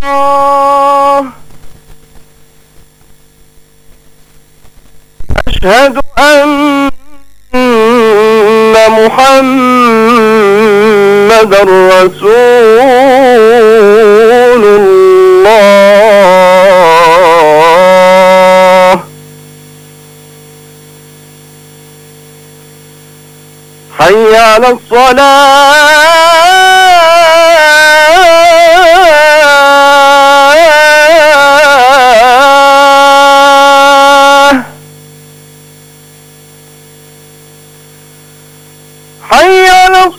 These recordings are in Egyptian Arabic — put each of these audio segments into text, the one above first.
أشهد أن محمد رسول الله حي على الصلاة حي على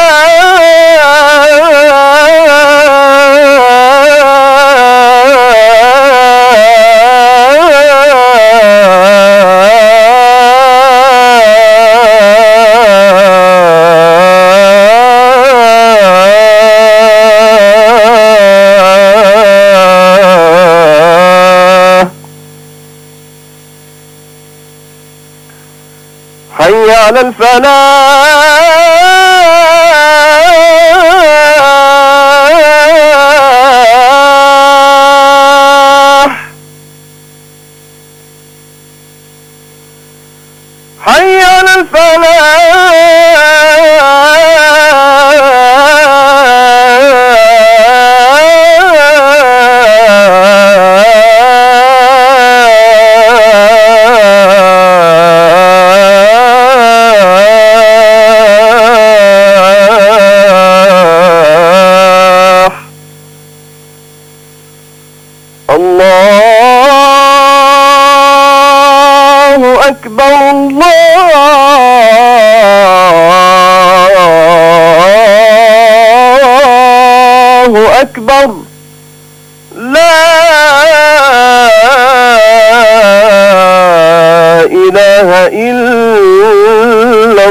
الصلاة حي على الفلاح حي على الفلاح الله أكبر الله أكبر لا إله إلا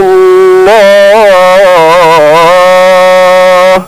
الله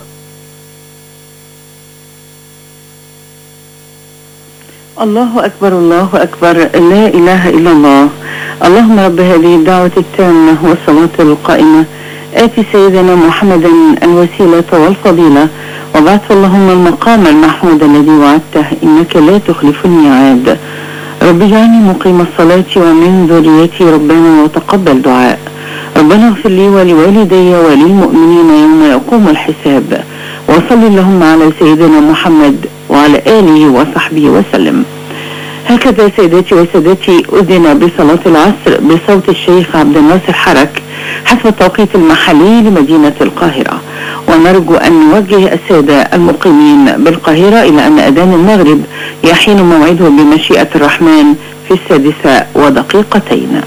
الله أكبر الله أكبر لا إله إلا الله اللهم رب هذه الدعوة التامة والصلاة القائمة آت سيدنا محمدا الوسيلة والفضيلة وبعث اللهم المقام المحمود الذي وعدته إنك لا تخلف الميعاد رب اجعلني مقيم الصلاة ومن ذريتي ربنا وتقبل دعاء ربنا اغفر لي ولوالدي وللمؤمنين يوم يقوم الحساب وصل اللهم على سيدنا محمد وعلى آله وصحبه وسلم هكذا سيداتي وسادتي أذن بصلاة العصر بصوت الشيخ عبد الناصر حرك حسب التوقيت المحلي لمدينة القاهرة ونرجو أن نوجه السادة المقيمين بالقاهرة إلى أن أذان المغرب يحين موعده بمشيئة الرحمن في السادسة ودقيقتين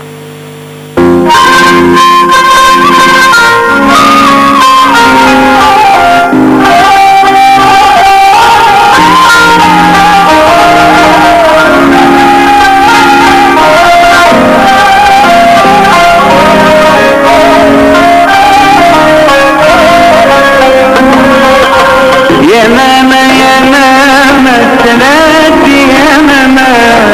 يا ماما يا ماما سلاتي يا ماما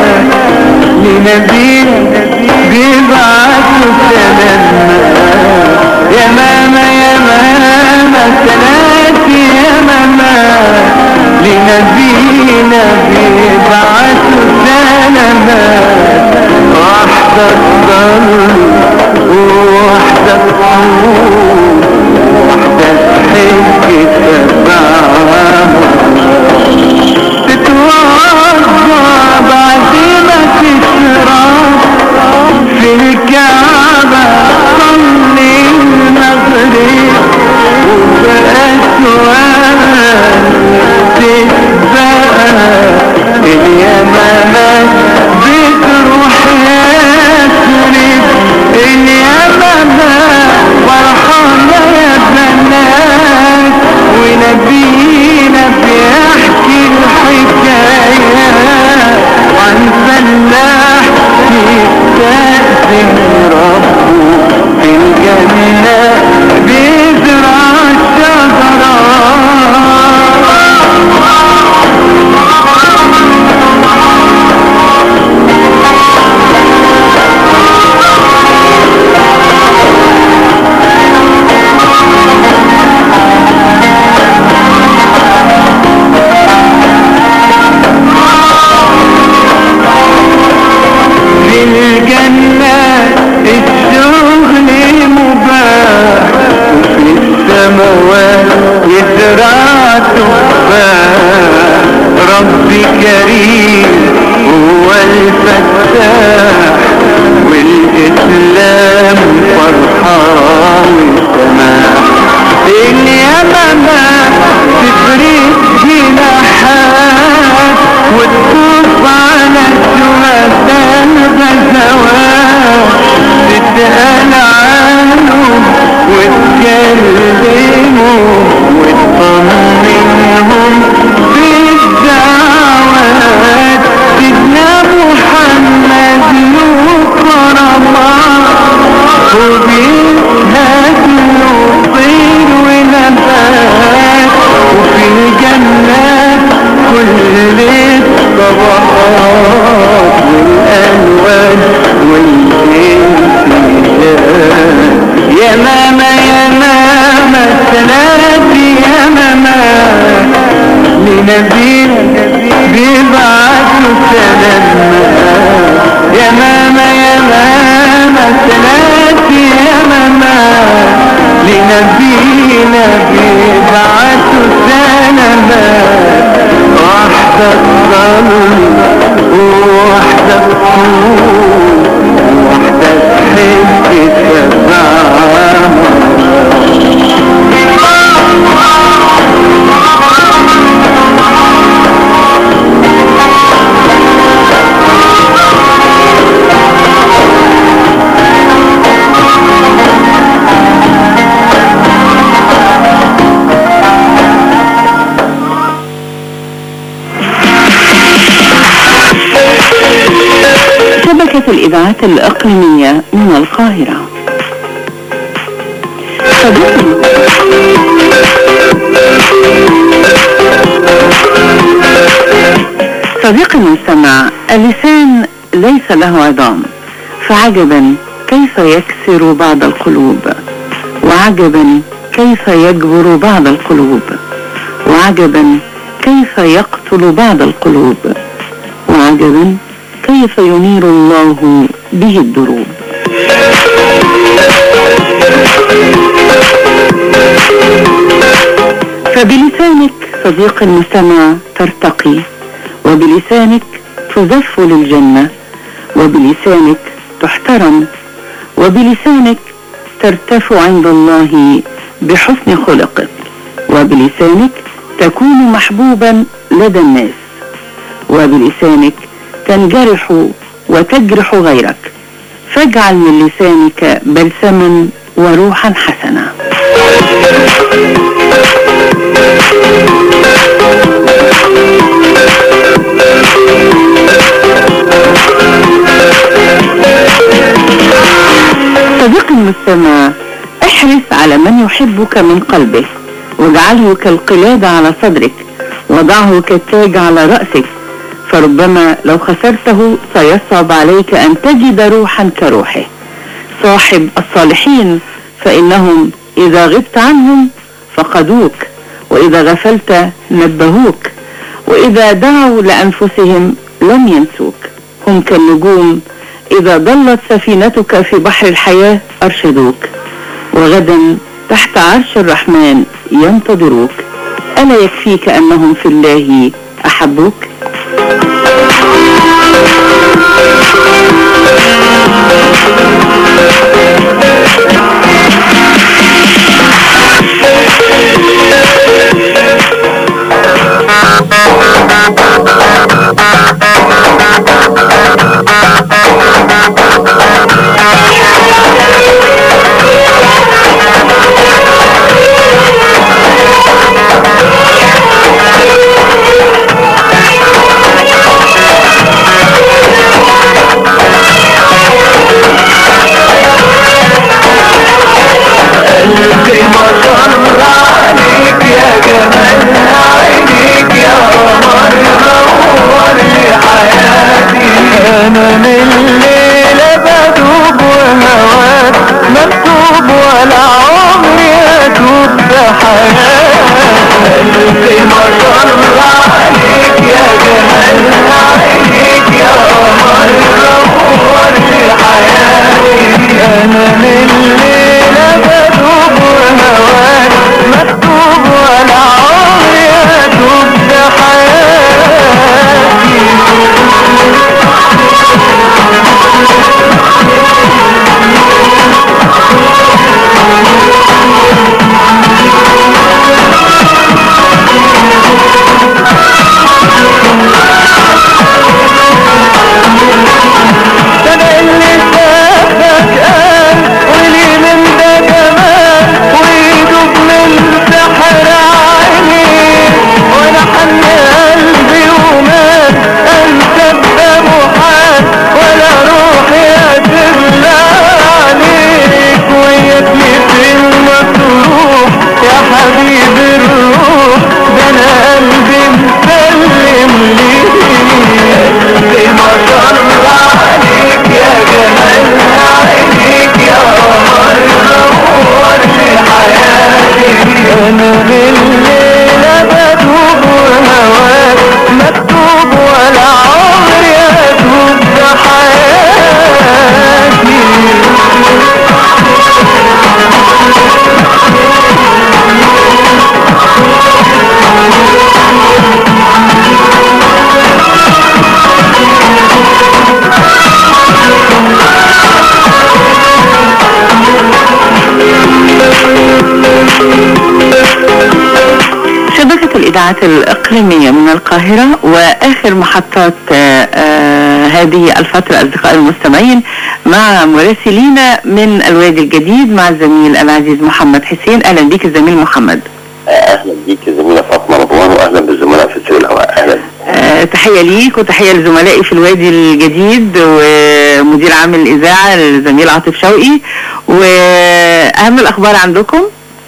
لنبينا بيبعثوا سلامنا يا ماما يا ماما سلاتي يا ماما لنبينا بيبعثوا سلامنا واحدة الضل وواحدة الطول واحدة تحب تتبعها تتوعد الكريم هو الفتاح والإسلام فرحة وسماح اليمامة تفرد جناحات وتطوف على شهداء الغزوات تسأل عنهم وتكلمهم وتطمنهم في الدعوات سيدنا محمد له كرامات وبيشهد له طير ونبات وفي الجنات كل الطبقات والألوان والامتداد يا ماما يا ماما السلام يا ماما لنبينا بيبعت سلام يا ماما يا ماما السلام يا ماما لنبينا بيبعت سلامات واحدة الظلم وواحدة الطول واحدة تحب تبعها شبكة الإذاعات الإقليمية من القاهرة صديقي صديقي المستمع اللسان ليس له عظام فعجبا كيف يكسر بعض القلوب وعجبا كيف يجبر بعض القلوب وعجبا كيف يقتل بعض القلوب وعجبا كيف ينير الله به الدروب فبلسانك صديق المستمع ترتقي وبلسانك تزف للجنة وبلسانك تحترم وبلسانك ترتفع عند الله بحسن خلقك وبلسانك تكون محبوبا لدى الناس وبلسانك تنجرح وتجرح غيرك فاجعل من لسانك بلسما وروحا حسنا صديقي المستمع احرص على من يحبك من قلبه واجعله كالقلادة على صدرك وضعه كالتاج على رأسك فربما لو خسرته سيصعب عليك أن تجد روحا كروحه صاحب الصالحين فإنهم إذا غبت عنهم فقدوك وإذا غفلت نبهوك وإذا دعوا لأنفسهم لم ينسوك هم كالنجوم إذا ضلت سفينتك في بحر الحياة أرشدوك وغدا تحت عرش الرحمن ينتظروك ألا يكفيك أنهم في الله أحبوك الإذاعة الإقليمية من القاهرة وآخر محطات آه، آه، هذه الفترة أصدقائي المستمعين مع مراسلينا من الوادي الجديد مع الزميل العزيز محمد حسين أهلا بك الزميل محمد اهلا بيك يا زميله فاطمه رضوان واهلا بالزملاء في سوق الهواء اهلا آه، تحية ليك وتحية لزملائي في الوادي الجديد ومدير عام الإذاعة الزميل عاطف شوقي وأهم الأخبار عندكم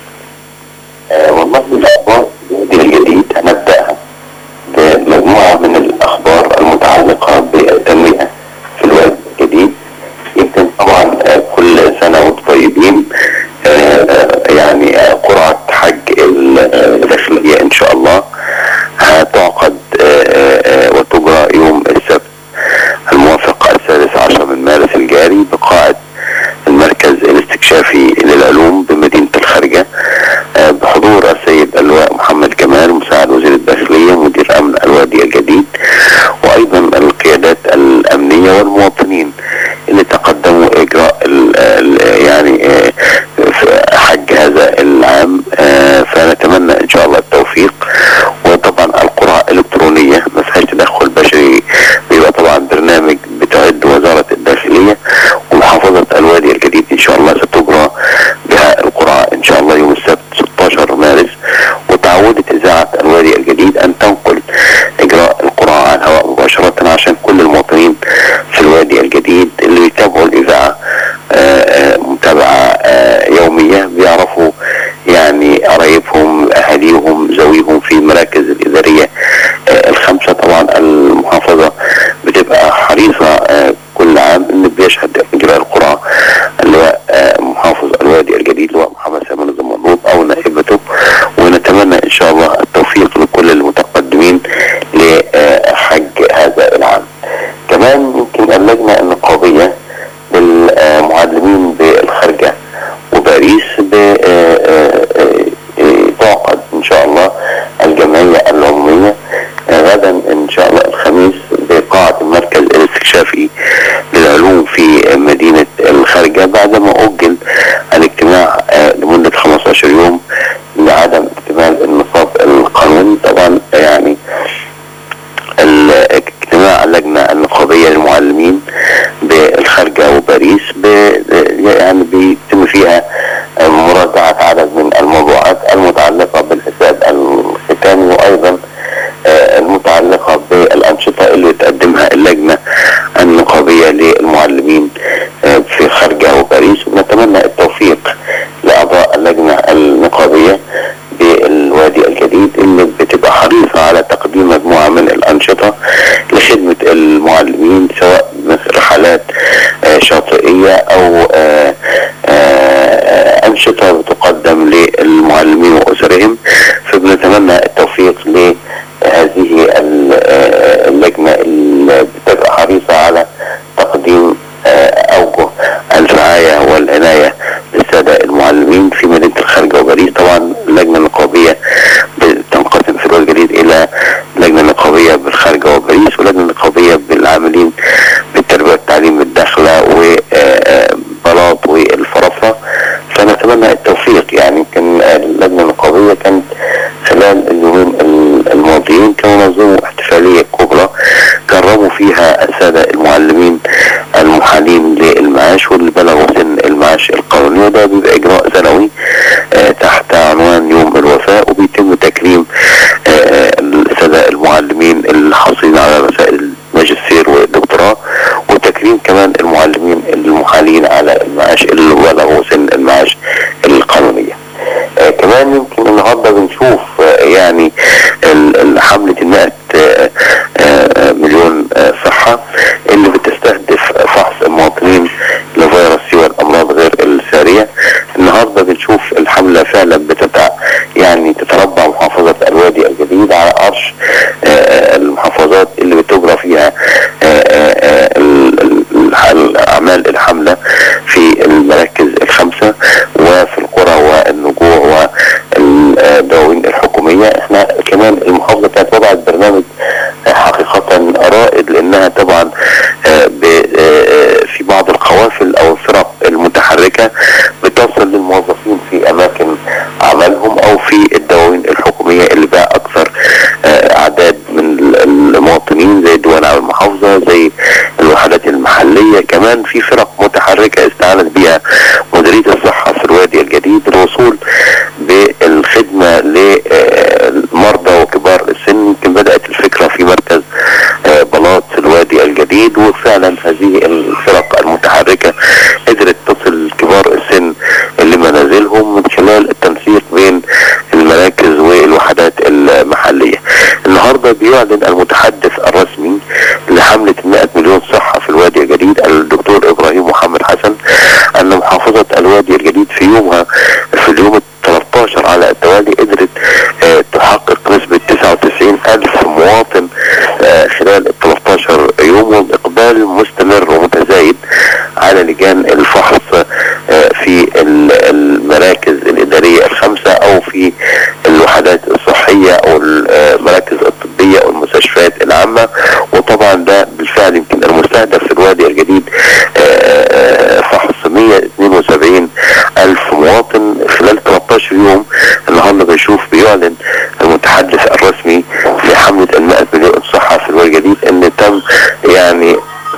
آه والله الاخبار الوادي الجديد هنبداها بمجموعه من الاخبار المتعلقه بالتنميه في الوادي الجديد يمكن طبعا آه كل سنه وانتم طيبين آه آه، يعني آه قرعه حج الداخليه ان شاء الله هتعقد آه، آه، آه، وتجرى يوم السبت الموافق السادس عشر من مارس الجاري بقاعة المركز الاستكشافي للعلوم بمدينة الخارجة آه، بحضور السيد اللواء محمد كمال مساعد وزير الداخلية مدير أمن الوادي الجديد وأيضا القيادات الأمنية والمواطنين اللي تقدموا إجراء ال- ال- يعني آه، في حج هذا العام آه، فنتمنى إن شاء الله التوفيق وطبعا القرعة الإلكترونية ما فيهاش تدخل بشري بيبقى طبعا برنامج بتعد وزارة الداخلية ومحافظة الوادي الجديد إن شاء الله ستجرى بها القرعة إن شاء الله يوم السبت 16 مارس وتعودت إذاعة الوادي الجديد أن تنقل إجراء القرعة على الهواء مباشرة عشان كل المواطنين في الوادي الجديد اللي بيتابعوا الإذاعة آه، آه، متابعة آه، يومية بيعرفوا يعني قرايبهم أهاليهم ذويهم في المراكز الإدارية آه، الخمسة طبعا المحافظة بتبقى حريصة آه، كل عام إن بيشهد إجراء القرعة اللواء آه، محافظ الوادي الجديد اللواء محمد سامي الزمرود أو نائبته ونتمنى إن شاء الله التوفيق لكل المتقدمين لحج هذا العام كمان يمكن اللجنة النقابية للمعلمين بالخارجة وباريس ب- آه، آه، آه، تعقد ان شاء الله الجمعية العمومية آه، غدا ان شاء الله الخميس بقاعة المركز الاستكشافي للعلوم في مدينة الخارجة بعدما أجل الاجتماع آه، لمدة 15 يوم لعدم اكتمال النصاب القانوني طبعا يعني اجتماع اللجنة النقابية للمعلمين بالخارجة وباريس ب- يعني بيتم فيها مراجعة عدد من الموضوعات المتعلقة بالحساب الختامي وأيضا آه، المتعلقة بالأنشطة اللي تقدمها اللجنة النقابية للمعلمين آه، في خارجة وباريس ونتمنى التوفيق لأعضاء اللجنة النقابية بالوادي الجديد اللي بتبقى حريصة على تقديم مجموعة من الأنشطة لخدمة المعلمين سواء مثل رحلات آه، شاطئية أو آه، آه، أنشطة بتقدم للمعلمين وأسرهم فبنتمنى التوفيق لهذه ال- آه، اللجنة اللي بتبقى حريصة على تقديم آه، أوجه الرعاية والعناية للسادة المعلمين في مدينة الخارجة وباريس طبعا اللجنة النقابية بتنقسم في الوادي الجديد إلى لجنة نقابية بالخارجة وباريس ولجنة نقابية بالعاملين بالتربية والتعليم بالداخلة وبلاط والفرافرة فنتمنى التوفيق يعني يمكن اللجنة النقابية كانت خلال اليومين الماضيين كانوا نظموا احتفالية كبرى كرموا فيها السادة المعلمين المحالين للمعاش واللي بلغوا سن المعاش القانوني وده بيبقى إجراء سنوي آه، تحت عنوان يوم الوفاء وبيتم تكريم آه، السادة المعلمين الحاصلين على رسائل الماجستير والدكتوراه وتكريم كمان المعلمين المحالين على المعاش اللي بلغوا سن المعاش القانونية آه، كمان يمكن النهارده بنشوف آه، يعني ال- ال- حملة المائة كمان في فرق متحركة استعانت بها مديرية الصحة في الوادي الجديد للوصول بالخدمة للمرضى وكبار السن يمكن بدأت الفكرة في مركز آه، بلاط في الوادي الجديد وفعلا هذه الفرق المتحركة قدرت تصل كبار السن لمنازلهم من خلال التنسيق بين المراكز والوحدات المحلية النهاردة بيعلن المتحدث الرسمي لحملة 100 مليون صحة في الوادي الجديد الدكتور إبراهيم محمد حسن أن محافظة الوادي الجديد في يومها في اليوم ال 13 على التوالي قدرت آه، تحقق نسبة 99 ألف مواطن آه، خلال ال 13 يوم وبإقبال مستمر ومتزايد على لجان الفحص آه، في ال- المراكز الإدارية الخمسة أو في الوحدات الصحية أو المراكز الطبية أو المستشفيات العامة وطبعا ده بالفعل يمكن المستهدف في الوادي الجديد آه، فحص 172 ألف مواطن خلال 13 يوم النهارده بنشوف بيعلن المتحدث الرسمي لحملة المائة مليون صحة في الوادي الجديد ان تم يعني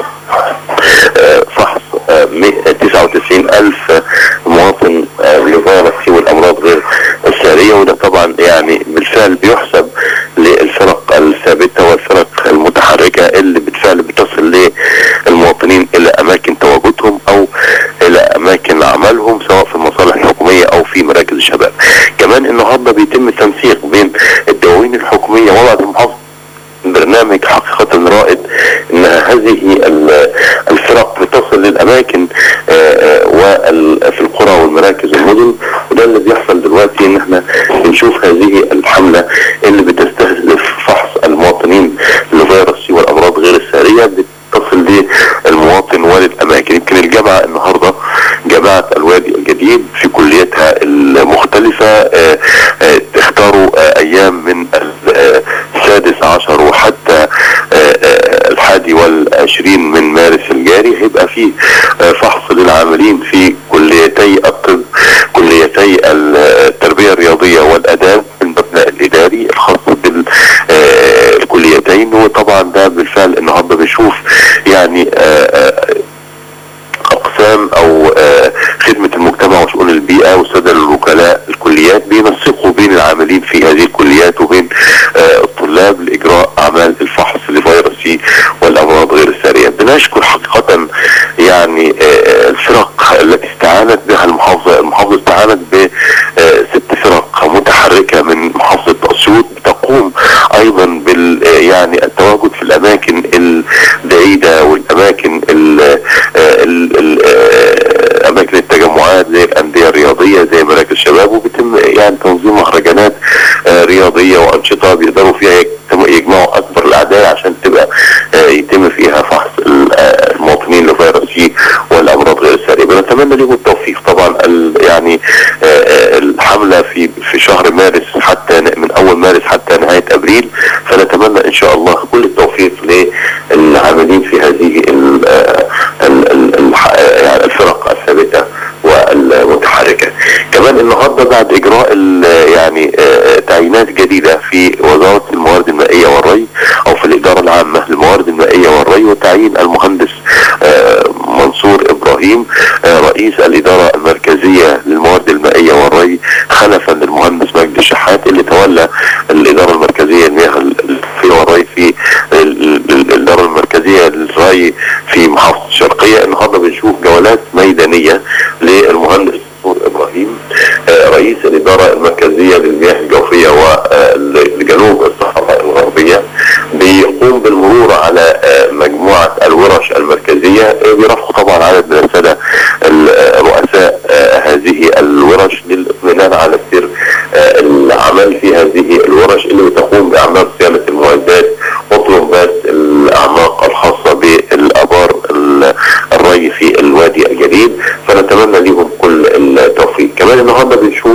آه، فحص آه، 199 ألف مواطن آه، لفيروس سي والأمراض غير السارية وده طبعا يعني بالفعل بيحسب للفرق الثابتة والفرق المتحركة اللي بالفعل بتصل للمواطنين إلى أماكن تواجدهم أو إلى أماكن عملهم سواء في المصالح الحكومية أو في مراكز الشباب كمان النهاردة بيتم التنسيق بين الدواوين الحكومية وبعض المحافظة برنامج حقيقة رائد ان هذه ال- الفرق بتصل للاماكن آه، آه، وفي القرى والمراكز والمدن وده اللي بيحصل دلوقتي ان احنا بنشوف هذه الحملة اللي بتستهدف فحص المواطنين لفيروس سي والامراض غير السارية بتصل للمواطن وللاماكن يمكن الجامعة النهاردة جامعة الوادي الجديد في كليتها المختلفة آه، آه، اختاروا آه، ايام من ال- آه، السادس عشر وحتى آه، آه، الحادي والعشرين من مارس الجاري هيبقى فيه آه، فحص للعاملين في كليتي الطب كليتي التربية الرياضية والأداب المبنى الإداري الخاص بالكليتين وطبعا ده بالفعل النهارده بنشوف يعني آه، آه، اقسام او آه، خدمه المجتمع وشؤون البيئه والساده الوكلاء الكليات بينسقوا بين العاملين في هذه الكليات وبين آه، الطلاب لاجراء اعمال الفحص لفيروس سي والامراض غير الساريه بنشكر حقيقه يعني آه، الفرق التي استعانت بها المحافظه المحافظه استعانت بست فرق متحركه من محافظه اسيوط تقوم ايضا بال آه، يعني التواجد في الاماكن البعيده والاماكن ال ال- ال- آه، اماكن التجمعات زي الانديه الرياضيه زي مراكز الشباب وبيتم يعني تنظيم مهرجانات آه، رياضيه وانشطه بيقدروا فيها يجتمع- يجمعوا اكبر الاعداد عشان تبقى آه، يتم فيها فحص ال- آه، المواطنين لفيروس سي والامراض غير الساريه بنتمنى لهم التوفيق طبعا ال- يعني آه، آه، الحمله في في شهر مارس حتى ن- من اول مارس حتى نهايه ابريل فنتمنى ان شاء الله كل التوفيق للعاملين في هذه ال- آه، ال- ال- الح- يعني الفرق الثابته والمتحركه كمان النهارده بعد اجراء ال- يعني آه، تعيينات جديده في وزاره الموارد المائيه والري او في الاداره العامه للموارد المائيه والري وتعيين المهندس آه، منصور ابراهيم آه، رئيس الاداره المركزيه للموارد المائيه والري خلفا للمهندس مجدي الشحات اللي تولى الاداره المركزيه للمياه الفيه والري في ال- ال- الاداره المركزيه للري في محافظه الشرقيه النهارده بنشوف جولات ميدانيه للمهندس منصور ابراهيم آه، رئيس الاداره المركزيه للمياه الجوفيه ولجنوب الصحراء الغربيه بيقوم بالمرور على آه، مجموعه الورش المركزيه آه، بيرافقوا طبعا عدد من الساده ال- آه، رؤساء آه، هذه الورش للاطمئنان على سير آه، العمل في هذه الورش اللي بتقوم باعمال صيانه المعدات وطلبات الاعماق الخاصه بالابار ال- الري في الوادي الجديد فنتمنى لهم كل التوفيق كمان النهارده بنشوف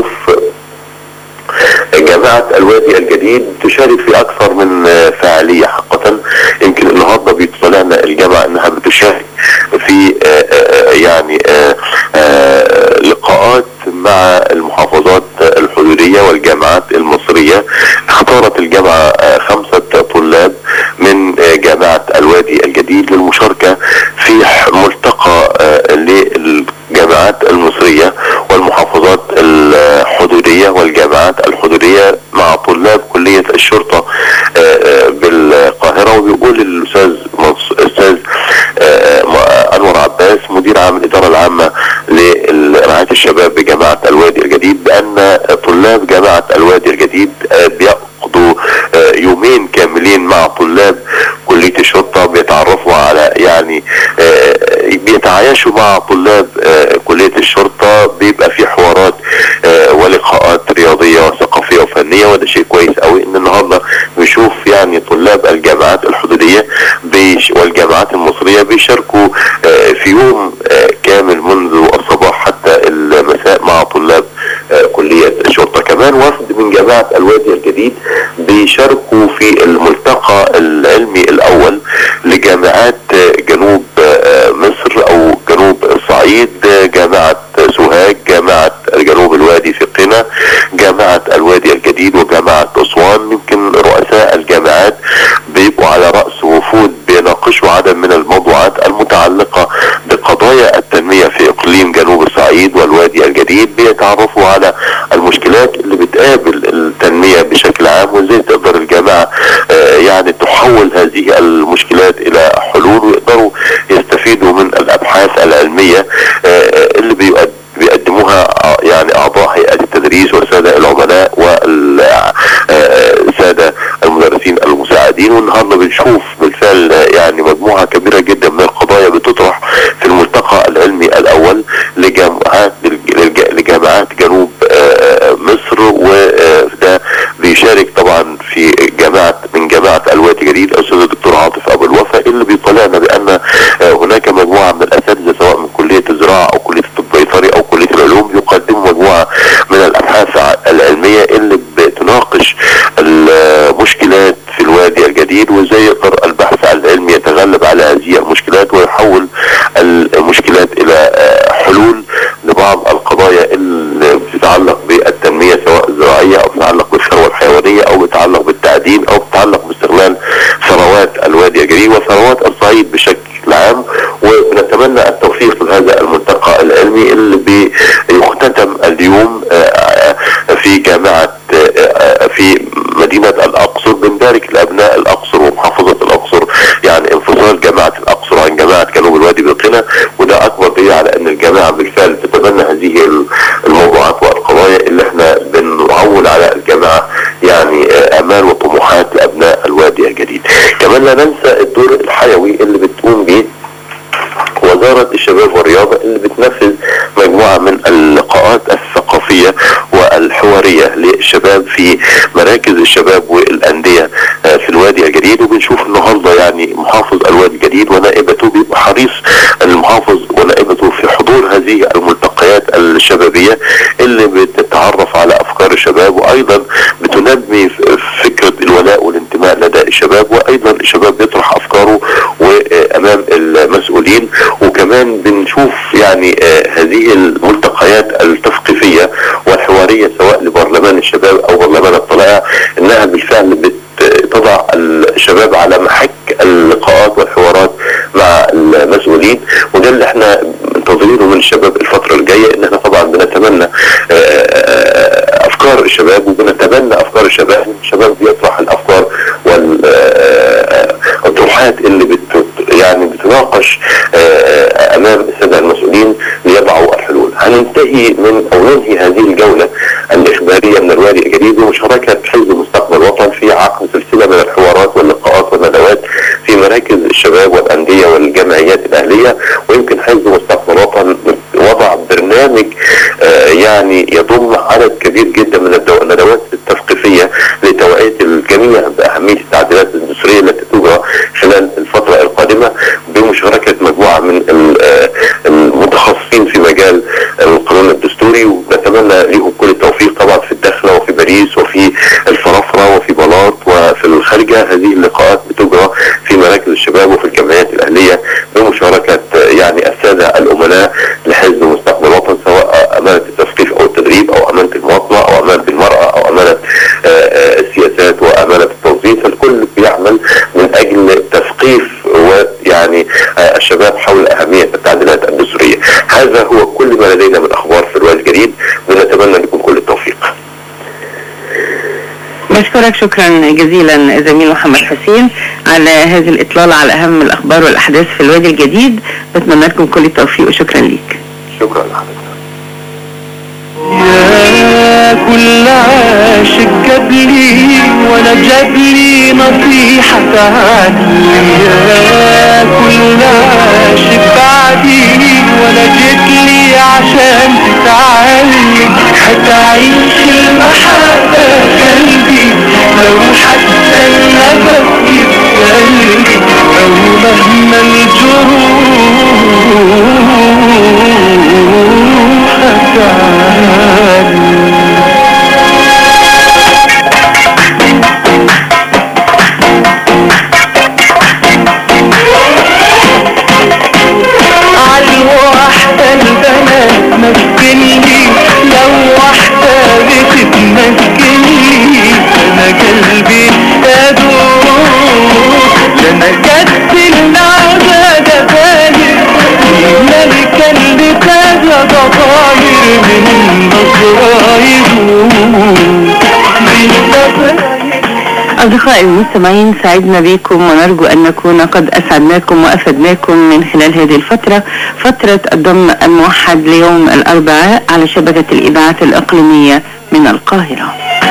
جامعة الوادي الجديد تشارك في أكثر من آه، فعالية حقا يمكن النهارده بيطلعنا الجامعة أنها بتشارك في آه، آه، يعني آه، آه، لقاءات مع المحافظات الحدودية والجامعات المصرية اختارت الجامعة آه، خمسة طلاب من آه، جامعة الوادي الجديد للمشاركة في ح- ملتقى طلاب جامعة الوادي الجديد آه، بيقضوا آه، يومين كاملين مع طلاب كلية الشرطة بيتعرفوا على يعني آه، بيتعايشوا مع طلاب آه، كلية الشرطة بيبقى في حوارات آه، ولقاءات رياضية وثقافية وفنية وده شيء كويس قوي ان النهاردة بنشوف يعني طلاب الجامعات الحدودية بيش والجامعات المصرية بيشاركوا آه، في يوم آه، كامل منذ الصباح حتى المساء مع طلاب آه، كلية الشرطة كمان وفد من جامعة الوادي الجديد بيشاركوا في الملتقى العلمي الأول لجامعات آه، جنوب آه، مصر أو جنوب الصعيد آه، جامعة سوهاج جامعة جنوب الوادي في قنا جامعة الوادي الجديد وجامعة أسوان يمكن رؤساء الجامعات بيبقوا على رأس وفود بيناقشوا عدد من الموضوعات المتعلقة بقضايا التنمية في إقليم جنوب الصعيد والوادي الجديد بيتعرفوا على المشكلات اللي بتقابل التنمية بشكل عام وازاي تقدر الجامعة آه، يعني تحول هذه المشكلات إلى حلول ويقدروا يستفيدوا من الأبحاث العلمية آه، اللي بيقد بيقدموها آه، يعني اعضاء هيئه التدريس والساده العملاء والساده المدرسين المساعدين والنهارده بنشوف بالفعل آه، يعني مجموعه كبيره جدا من القضايا بتطرح في الملتقى العلمي الاول لجامعات للج- لجامعات جنوب آه، مصر وده بيشارك طبعا في جامعه من جامعه الوادي الجديد الاستاذ الدكتور عاطف ابو الوفا اللي بيطلعنا بان آه، هناك مجموعه من الاساتذه سواء من كليه الزراعه او كليه الطب البيطري او كليه العلوم يقدموا مجموعه من الابحاث العلميه اللي بتناقش المشكلات في الوادي الجديد وازاي يقدر البحث العلمي يتغلب على هذه المشكلات ويحول المشكلات الى آه، حلول لبعض القضايا اللي بتتعلق بالتنميه سواء الزراعيه او بتتعلق بالثروه الحيوانيه او بتتعلق بالتعدين او بتتعلق باستغلال ثروات الوادي الجديد وثروات الصعيد بشكل عام ونتمنى التوفيق لهذا الملتقى العلمي اللي بيختتم اليوم آه، في جامعة آه، في مدينة الأقصر بنبارك لأبناء الأقصر ومحافظة الأقصر يعني انفصال جامعة الأقصر عن جامعة جنوب الوادي بالقنا وده أكبر دليل على أن الجامعة بالفعل تتبنى هذه الموضوعات والقضايا اللي احنا بنعول على الجامعة يعني آه، آمال وطموحات لأبناء الوادي الجديد كمان لا ننسى الدور الحيوي اللي بتقوم به وزارة الشباب والرياضة اللي بتنفذ مجموعة من اللقاءات الثقافية والحوارية للشباب في مراكز الشباب والأندية آه، في الوادي الجديد وبنشوف النهاردة يعني محافظ الوادي الجديد ونائبته بيبقى حريص المحافظ ونائبته في حضور هذه الملتقيات الشبابية اللي بتتعرف على أفكار الشباب وأيضا بتنمي ف- فكرة الولاء والانتماء لدى الشباب وأيضا الشباب بيطرح أفكاره وأمام المسؤولين وكمان بنشوف يعني آه، هذه الملتقيات التثقيفية والحوارية سواء لبرلمان الشباب أو برلمان الطلائع إنها بالفعل بتضع الشباب على محك اللقاءات والحوارات مع المسؤولين وده اللي احنا منتظرينه من الشباب الفترة الجاية ان احنا طبعا بنتمنى آه، افكار الشباب وبنتبنى افكار الشباب الشباب بيطرح الافكار وال آه، الطروحات اللي بت يعني بتناقش آه، امام الساده المسؤولين ليضعوا الحلول هننتهي من او ننهي هذه الجوله الاخباريه من الوادي الجديد بمشاركه حزب مستقبل وطن في عقد سلسله من الحوارات واللقاءات والندوات في مراكز الشباب والانديه والجمعيات الاهليه ويمكن حزب مستقبل وطن وضع برنامج آه، يعني يضم عدد كبير جدا من الدو- الندوات التثقيفيه لتوعيه الجميع باهميه التعديلات الدستوريه التي تجرى خلال الفتره القادمه بمشاركه مجموعه من ال- آه، المتخصصين في مجال القانون الدستوري ونتمنى لهم كل التوفيق طبعا في الداخله وفي باريس وفي الفرافره وفي بلاط وفي الخارجه هذه اللقاءات بتجرى في مراكز الشباب وفي الجمعيات الاهليه بمشاركه آه، يعني الساده الامناء لحزب مستقبل وطن سواء امانه التثقيف او التدريب او امانه المواطنه او امانه المراه او امانه آه، آه، السياسات وامانه التوظيف الكل بيعمل من اجل تثقيف ويعني آه، الشباب حول اهميه التعديلات الدستوريه هذا هو كل ما لدينا من اخبار في الوادي الجديد ونتمنى لكم كل التوفيق بشكرك شكرا جزيلا زميل محمد حسين على هذه الإطلالة على أهم الأخبار والأحداث في الوادي الجديد بتمنى لكم كل التوفيق وشكرا ليك شكرا لحضرتك يا كل عاشق جاب لي ولا جاب لي نصيحة تعليا كل عاشق بعدي ولا جيت لي عشان تتعلم هتعيش المحبة قلبي لو حتى النفس يتقلبي أو مهما الجروح هتعلم عالواحدة البنات مسكني لو واحدة بتتمسكني أنا قلبي أدوس أنا جت العبادة باهر الملكة اللي تاجة ضفاير من نظرايهم بالنظراير أصدقائي المستمعين سعدنا بكم ونرجو أن نكون قد أسعدناكم وأفدناكم من خلال هذه الفترة فترة الضم الموحد ليوم الأربعاء على شبكة الإذاعات الإقليمية من القاهرة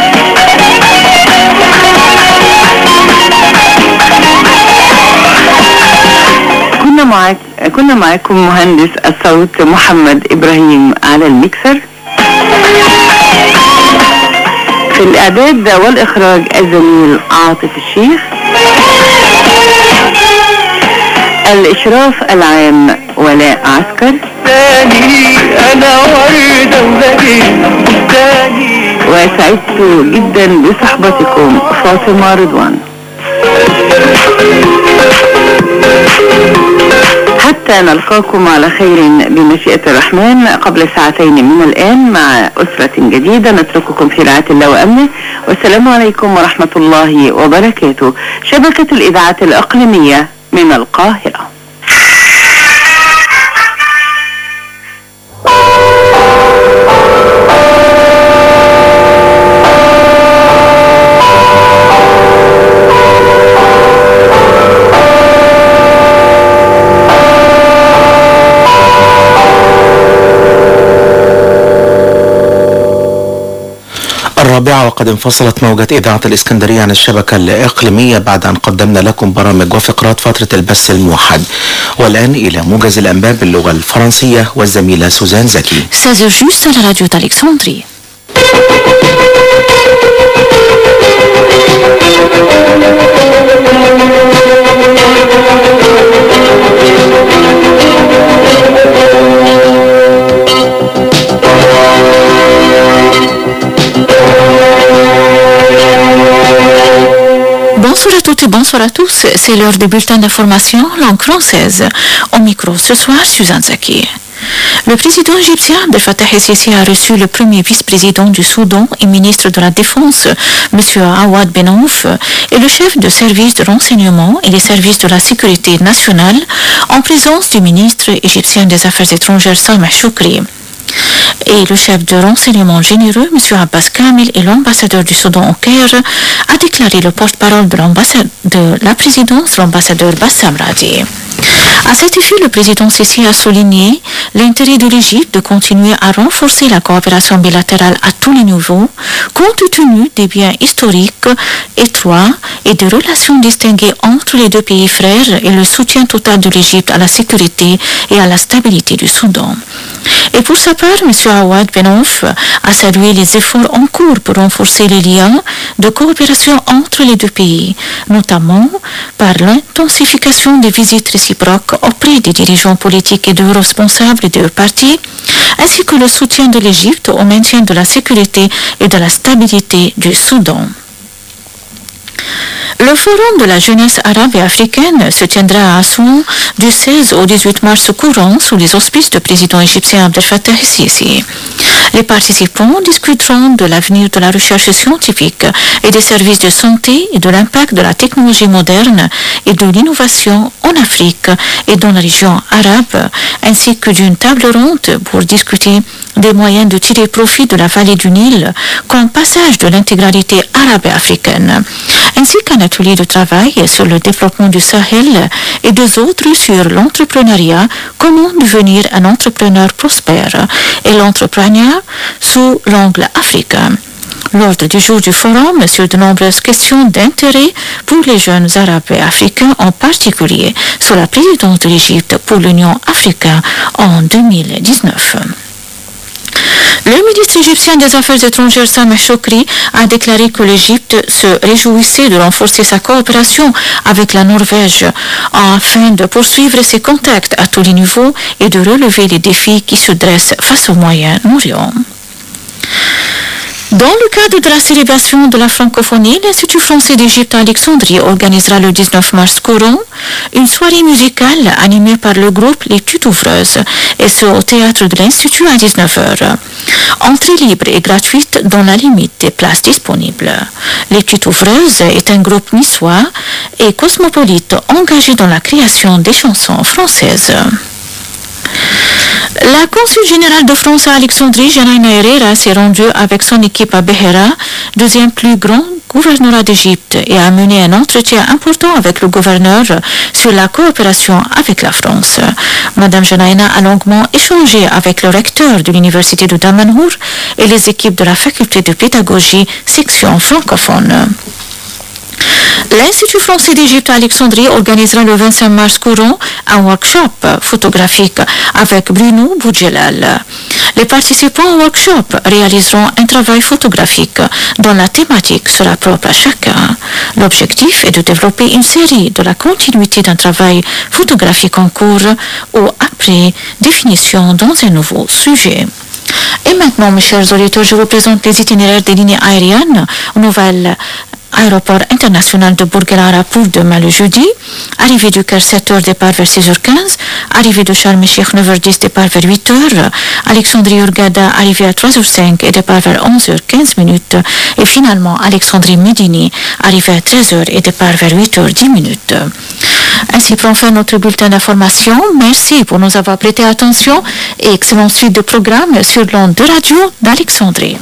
كنا معك كنا معكم مهندس الصوت محمد إبراهيم على الميكسر في الإعداد والإخراج الزميل عاطف الشيخ الإشراف العام ولاء عسكر تاني انا وردة ولقيت بستاني وسعدت جدا بصحبتكم فاطمة رضوان حتى نلقاكم على خير بمشيئة الرحمن قبل ساعتين من الآن مع أسرة جديدة نترككم في رعاية الله وأمنه والسلام عليكم ورحمة الله وبركاته شبكة الإذاعات الإقليمية من القاهرة الرابعة وقد انفصلت موجة إذاعة الإسكندرية عن الشبكة الإقليمية بعد أن قدمنا لكم برامج وفقرات فترة البث الموحد والآن إلى موجز الأنباء باللغة الفرنسية والزميلة سوزان زكي 16h juste à la radio d'Alexandrie. Bonsoir à toutes et bonsoir à tous. C'est l'heure du bulletin d'information langue française. Au micro ce soir, Suzanne Zaki. Le président égyptien Abdel Fattah el-Sisi a reçu le premier vice-président du Soudan et ministre de la Défense, M. Awad Ben Ouf, et le chef de service de renseignement et des services de la sécurité nationale en présence du ministre égyptien des Affaires étrangères Sameh Choukri et le chef de renseignement généreux, M. Abbas Kamil, et l'ambassadeur du Soudan au Caire, a déclaré le porte-parole de, l'ambassade- de la présidence, l'ambassadeur Bassam Radi. À cet effet, le président Sisi a souligné l'intérêt de l'Égypte de continuer à renforcer la coopération bilatérale à tous les niveaux, compte tenu des biens historiques étroits et des relations distinguées entre les deux pays frères et le soutien total de l'Égypte à la sécurité et à la stabilité du Soudan. Et pour sa part, M. Awad Benouf a salué les efforts en cours pour renforcer les liens de coopération entre les deux pays, notamment par l'intensification des visites réciproques auprès des dirigeants politiques et de responsables des deux partis, ainsi que le soutien de l'Égypte au maintien de la sécurité et de la stabilité du Soudan. Le Forum de la jeunesse arabe et africaine se tiendra à Assouan du 16 au 18 mars courant sous les auspices du président égyptien Abdel Fattah el-Sisi. Les participants discuteront de l'avenir de la recherche scientifique et des services de santé et de l'impact de la technologie moderne et de l'innovation en Afrique et dans la région arabe, ainsi que d'une table ronde pour discuter des moyens de tirer profit de la vallée du Nil comme passage de l'intégralité arabe et africaine, ainsi qu'un atelier de travail sur le développement du Sahel et deux autres sur l'entrepreneuriat, comment devenir un entrepreneur prospère et l'entrepreneuriat sous l'angle africain. L'ordre du jour du forum sur de nombreuses questions d'intérêt pour les jeunes arabes et africains, en particulier sur la présidence de l'Égypte pour l'Union africaine en 2019. Le ministre égyptien des Affaires étrangères Sameh Chokri a déclaré que l'Égypte se réjouissait de renforcer sa coopération avec la Norvège afin de poursuivre ses contacts à tous les niveaux et de relever les défis qui se dressent face au Moyen-Orient. Dans le cadre de la célébration de la francophonie, l'Institut français d'Égypte à Alexandrie organisera le 19 mars courant une soirée musicale animée par le groupe Les Tutouvreuses et ce au théâtre de l'Institut à 19h. Entrée libre et gratuite dans la limite des places disponibles. Les Tutouvreuses est un groupe niçois et cosmopolite engagé dans la création des chansons françaises. La consul générale de France à Alexandrie, Janaina Herrera, s'est rendue avec son équipe à Behera, deuxième plus grand gouvernorat d'Égypte, et a mené un entretien important avec le gouverneur sur la coopération avec la France. Madame Janaina a longuement échangé avec le recteur de l'université de Damanhour et les équipes de la faculté de pédagogie section francophone. L'Institut français d'Égypte à Alexandrie organisera le 25 mars courant un workshop photographique avec Bruno Boudjelal. Les participants au workshop réaliseront un travail photographique dont la thématique sera propre à chacun. L'objectif est de développer une série de la continuité d'un travail photographique en cours ou après définition dans un nouveau sujet. Et maintenant, mes chers auditeurs, je vous présente les itinéraires des lignes aériennes au nouvel aéroport international de Bourg-Guelara pour demain le jeudi. Arrivée du Caire 7h, départ vers 6h15. Arrivée de Sharm el-Sheikh 9h10, départ vers 8h. Alexandrie Urgada, arrivée à 3h05 et départ vers 11h15 minutes. Et finalement, Alexandrie Medini, arrivée à 13h et départ vers 8h10 minutes. Ainsi prend fin notre bulletin d'information. Merci pour nous avoir prêté attention et excellente suite de programmes sur l'onde de radio d'Alexandrie.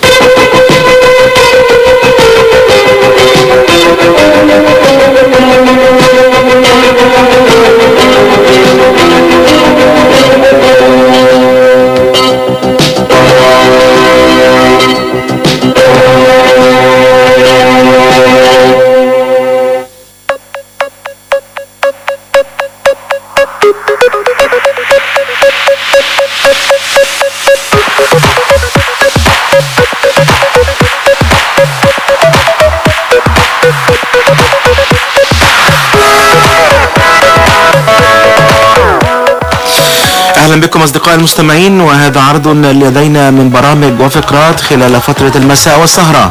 اهلا بكم اصدقائي المستمعين وهذا عرض لدينا من برامج وفقرات خلال فترة المساء والسهرة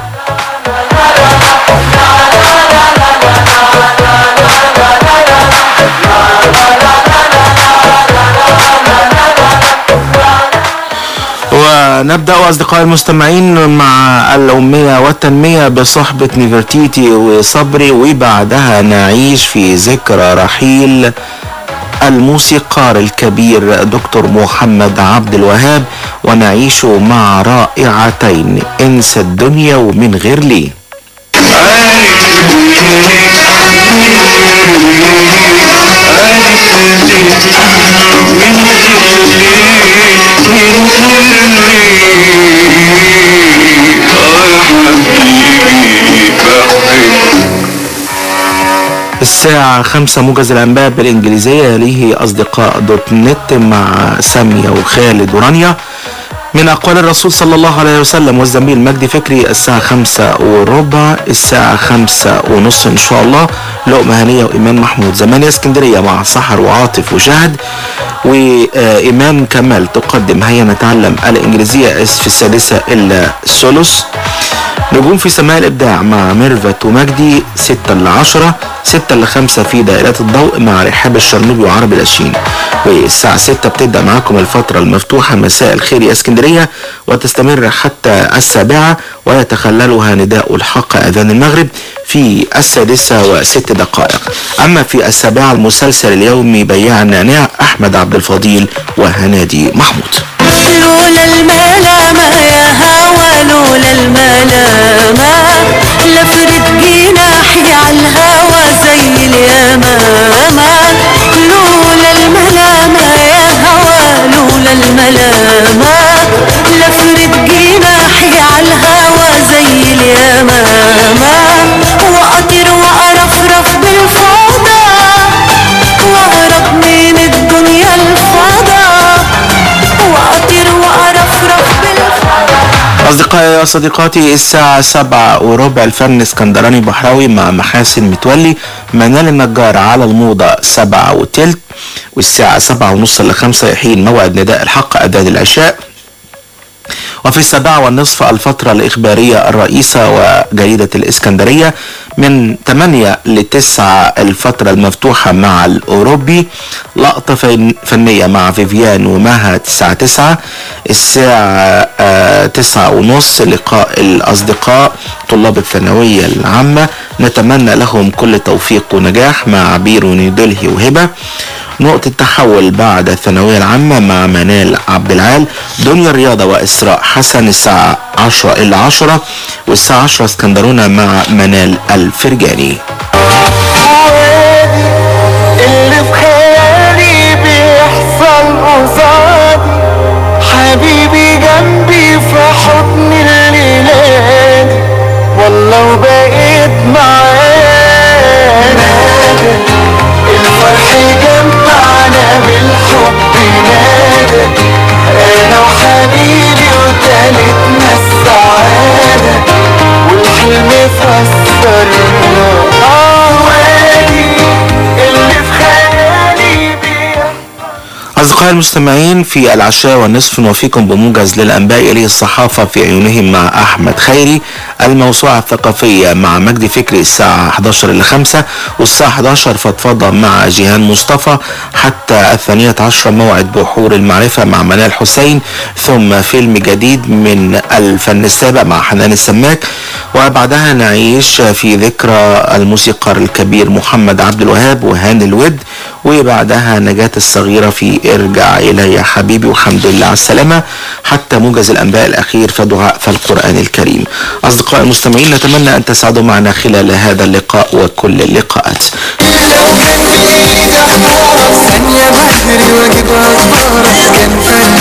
ونبدأ أصدقائي المستمعين مع الأمية والتنمية بصحبة نيفرتيتي وصبري وبعدها نعيش في ذكرى رحيل الموسيقار الكبير دكتور محمد عبد الوهاب ونعيش مع رائعتين انسى الدنيا ومن غير ليه الساعة خمسة موجز الأنباء بالإنجليزية يليه أصدقاء دوت نت مع سامية وخالد ورانيا من أقوال الرسول صلى الله عليه وسلم والزميل مجدي فكري الساعة خمسة وربع الساعة خمسة ونص إن شاء الله لقمة هنية وإيمان محمود زمان اسكندرية مع سحر وعاطف وشهد وإيمان كمال تقدم هيا نتعلم الإنجليزية في السادسة إلا ثلث نجوم في سماء الإبداع مع ميرفت ومجدي ستة لعشرة ستة لخمسة في دائرات الضوء مع رحاب الشرنوبي وعرب الأشين والساعة ستة بتبدأ معاكم الفترة المفتوحة مساء الخير يا اسكندرية وتستمر حتى السابعة ويتخللها نداء الحق أذان المغرب في السادسة وست دقائق أما في السابعة المسلسل اليومي بياع النعناع أحمد عبد الفضيل وهنادي محمود لولا الملامة يا هوى لولا الملامة لفرد جناحي عالهوى زي اليمامة لولا الملامة يا هوى لولا الملامة لفرد جناحي عالهوى زي أصدقائي وصديقاتي الساعة سبعة وربع الفن اسكندراني بحراوي مع محاسن متولي منال النجار على الموضة سبعة وتلت والساعة سبعة ونص لخمسة يحين موعد نداء الحق أذان العشاء وفي السابعة والنصف الفترة الإخبارية الرئيسة وجريدة الإسكندرية من 8 ل 9 الفترة المفتوحة مع الأوروبي لقطة فن- فنية مع فيفيان ومها الساعة 9 الساعة آه، 9 ونص لقاء الأصدقاء طلاب الثانوية العامة نتمنى لهم كل توفيق ونجاح مع عبير وندلهي وهبة نقطة تحول بعد الثانوية العامة مع منال عبد العال دنيا الرياضة وإسراء حسن الساعة 10 إلى 10 والساعة 10 اسكندرونة مع منال الفرجاني اللي في خيالي بيحصل قصادي حبيبي جنبي في حضن الليلة والله وبقيت معانا الفرح جمعنا بالحب نادى انا وحبيبي وتالتنا السعادة والحلم فسرنا اه وادي اللي في خيالي بيحصل أصدقائي المستمعين في العشاء والنصف نوفيكم بموجز للأنباء إليه الصحافة في عيونهم مع أحمد خيري الموسوعة الثقافية مع مجدي فكري الساعة 11 إلى 5 والساعة 11 فضفضة مع جيهان مصطفى حتى الثانية عشر موعد بحور المعرفة مع منال حسين ثم فيلم جديد من الفن السابع مع حنان السماك وبعدها نعيش في ذكرى الموسيقار الكبير محمد عبد الوهاب وهان الود وبعدها نجاة الصغيرة في ارجع إلي يا حبيبي والحمد لله على السلامة حتى موجز الأنباء الأخير فدعاء في القرآن الكريم أصدقائي المستمعين نتمنى أن تسعدوا معنا خلال هذا اللقاء وكل اللقاءات ثانية بدري واجيب اخبارك كان فرق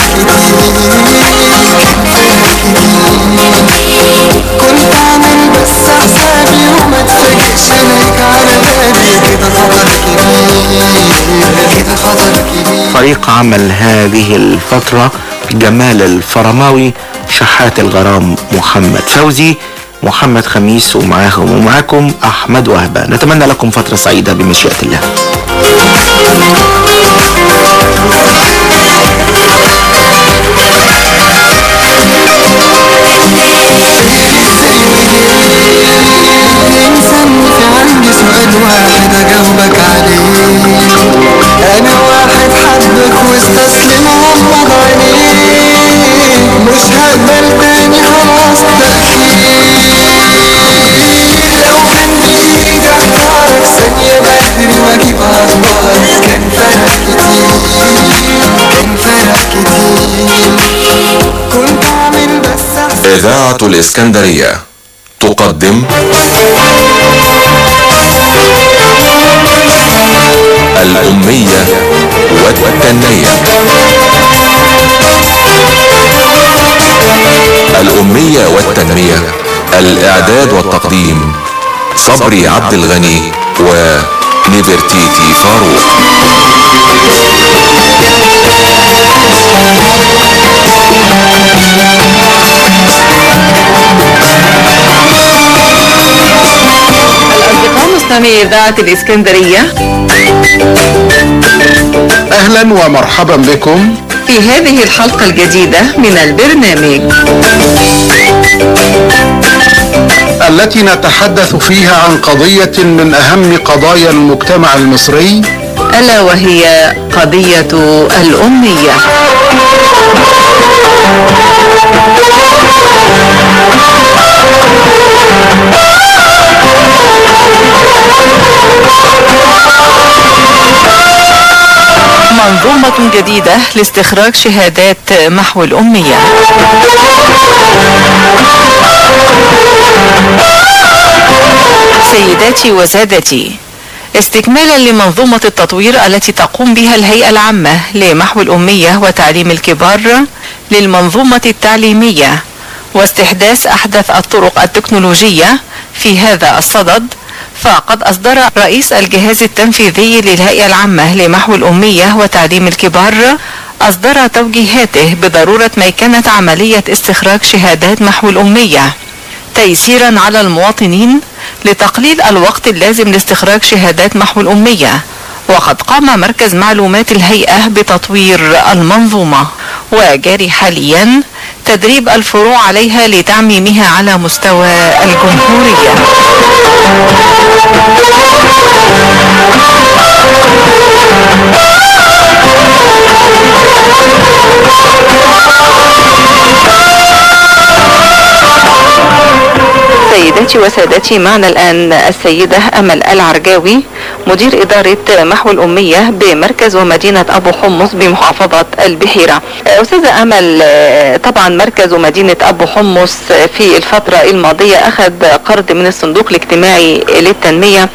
كنت عامل بس حسابي وما تفاجئش الاقيك على بالي كده خطر كبير كده خطر كبير فريق عمل هذه الفترة جمال الفرماوي شحات الغرام محمد فوزي محمد خميس ومعاهم ومعاكم أحمد وهبة نتمنى لكم فترة سعيدة بمشيئة الله انسان في عندي سؤال واحد اجاوبك عليه انا واحد حبك واستسلم غمض عينيه مش هقبل تاني خلاص تأخير لو كان بإيدي اختارك ثانية بدري واجيب اخبارك كان فرق كتير كان فرق كتير كنت عامل بس احسن إذاعة الإسكندرية تقدم الأمية والتنمية الأمية والتنمية الإعداد والتقديم صبري عبد الغني ونيفرتيتي فاروق الأصدقاء مستمعي إذاعة الإسكندرية اهلا ومرحبا بكم في هذه الحلقة الجديدة من البرنامج التي نتحدث فيها عن قضية من اهم قضايا المجتمع المصري ألا وهي قضية الأمية منظومة جديدة لاستخراج شهادات محو الأمية سيداتي وسادتي استكمالا لمنظومة التطوير التي تقوم بها الهيئة العامة لمحو الأمية وتعليم الكبار للمنظومة التعليمية واستحداث أحدث الطرق التكنولوجية في هذا الصدد فقد أصدر رئيس الجهاز التنفيذي للهيئة العامة لمحو الأمية وتعليم الكبار أصدر توجيهاته بضرورة ميكنة عملية استخراج شهادات محو الأمية تيسيرا على المواطنين لتقليل الوقت اللازم لاستخراج شهادات محو الأمية وقد قام مركز معلومات الهيئة بتطوير المنظومة وجاري حاليا تدريب الفروع عليها لتعميمها على مستوى الجمهورية سيداتي وسادتي معنا الآن السيدة أمل العرجاوي مدير إدارة محو الأمية بمركز ومدينة أبو حمص بمحافظة البحيرة أستاذة أمل آه، طبعا مركز ومدينة أبو حمص في الفترة الماضية أخذ قرض من الصندوق الاجتماعي للتنمية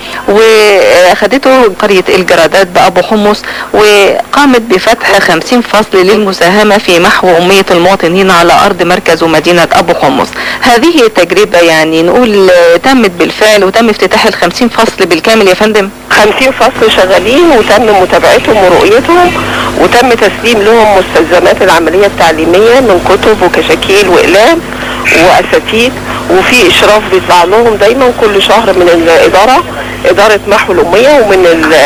وأخذته قرية الجرادات بأبو حمص وقامت بفتح 50 فصل للمساهمة في محو أمية المواطنين على أرض مركز ومدينة أبو حمص هذه التجربة يعني نقول آه، تمت بالفعل وتم افتتاح ال 50 فصل بالكامل يا فندم 50 فصل شغالين وتم متابعتهم ورؤيتهم وتم تسليم لهم مستلزمات العملية التعليمية من كتب وكشاكيل وإقلام وأساتيد وفي إشراف بيطلع لهم دايما كل شهر من الإدارة إدارة محو الأمية ومن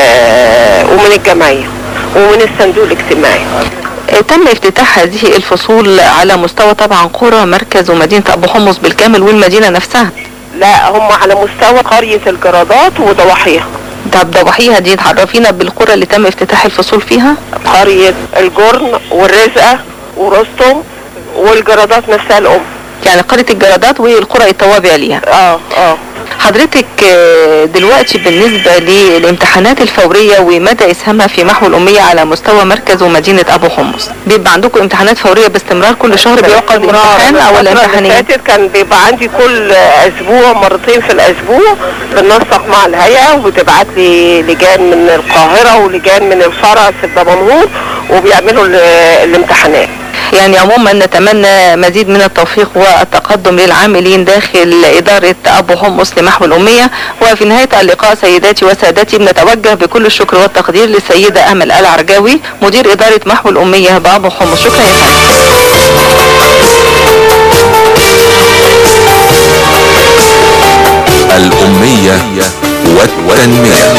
ال- ومن الجمعية ومن الصندوق الاجتماعي تم افتتاح هذه الفصول على مستوى طبعا قرى مركز ومدينة أبو حمص بالكامل والمدينة نفسها لا هم على مستوى قرية الجرادات وضواحيها طب ضواحيها دي تعرفينا بالقرى اللي تم افتتاح الفصول فيها قرية الجرن والرزقة ورستم والجرادات نفسها الأم يعني قرية الجرادات والقرى التوابع ليها اه اه حضرتك آه، دلوقتي بالنسبة للامتحانات الفورية ومدى إسهامها في محو الأمية على مستوى مركز ومدينة أبو حمص بيبقى عندكم امتحانات فورية باستمرار كل شهر بيعقد امتحان أو الفترة اللي امتحانين فاتت كان بيبقى عندي كل اسبوع مرتين في الاسبوع بننسق مع الهيئه وبتبعت لي لجان من القاهره ولجان من الفرع في الدمنهور وبيعملوا ال- الامتحانات يعني عموما نتمنى مزيد من التوفيق والتقدم للعاملين داخل إدارة أبو حمص لمحو الأمية وفي نهاية اللقاء سيداتي وسادتي بنتوجه بكل الشكر والتقدير للسيدة أمل العرجاوي مدير إدارة محو الأمية بأبو حمص شكرا يا فندم الأمية والتنمية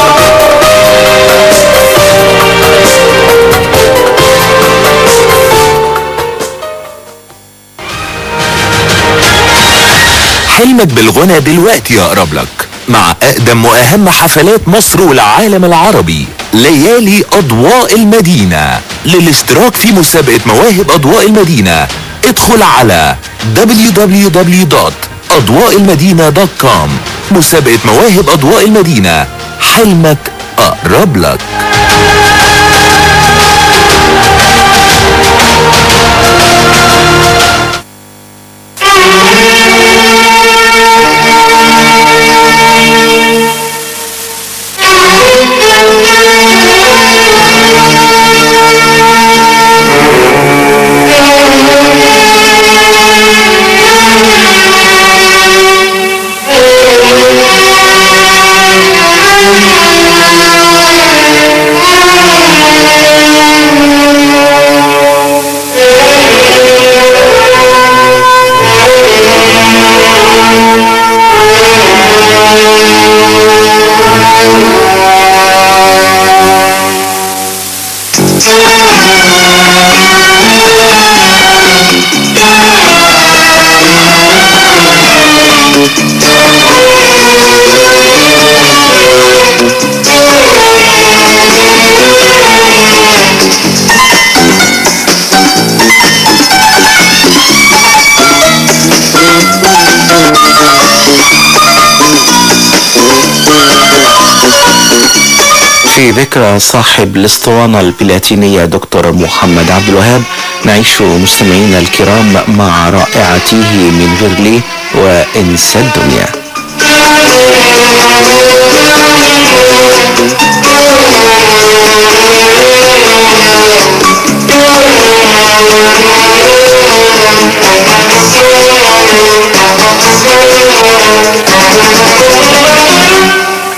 حلمك بالغنى دلوقتي يقرب لك مع أقدم وأهم حفلات مصر والعالم العربي ليالي أضواء المدينة للاشتراك في مسابقة مواهب أضواء المدينة ادخل على www.أضواءالمدينة.com مسابقة مواهب أضواء المدينة حلمك أقرب لك في ذكرى صاحب الاسطوانة البلاتينية دكتور محمد عبد الوهاب نعيش مستمعينا الكرام مع رائعته من غيرلي وإنسى الدنيا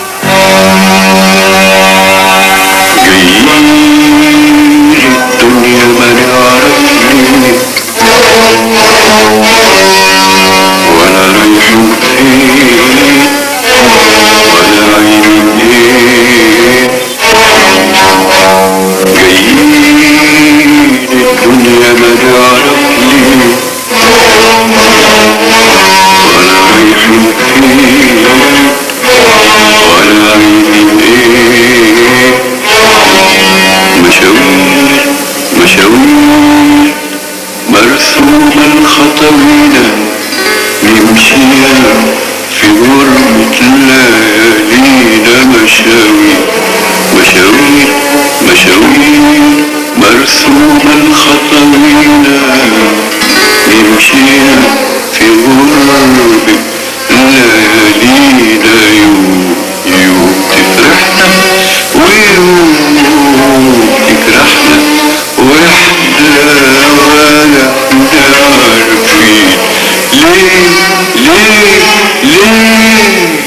الدنيا مرسوما خطوينا نمشيها في غرب ليالينا يوم يوم تفرحنا ويوم تجرحنا واحنا ولا احنا عارفين ليه ليه ليه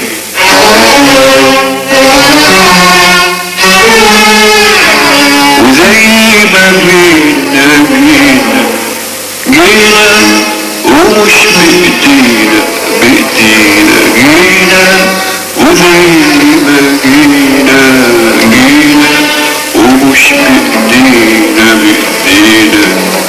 وزي ما بينا بينا جينا ومش بإيدينا بإيدينا جينا وزي ما جينا جينا ومش بإيدينا بإيدينا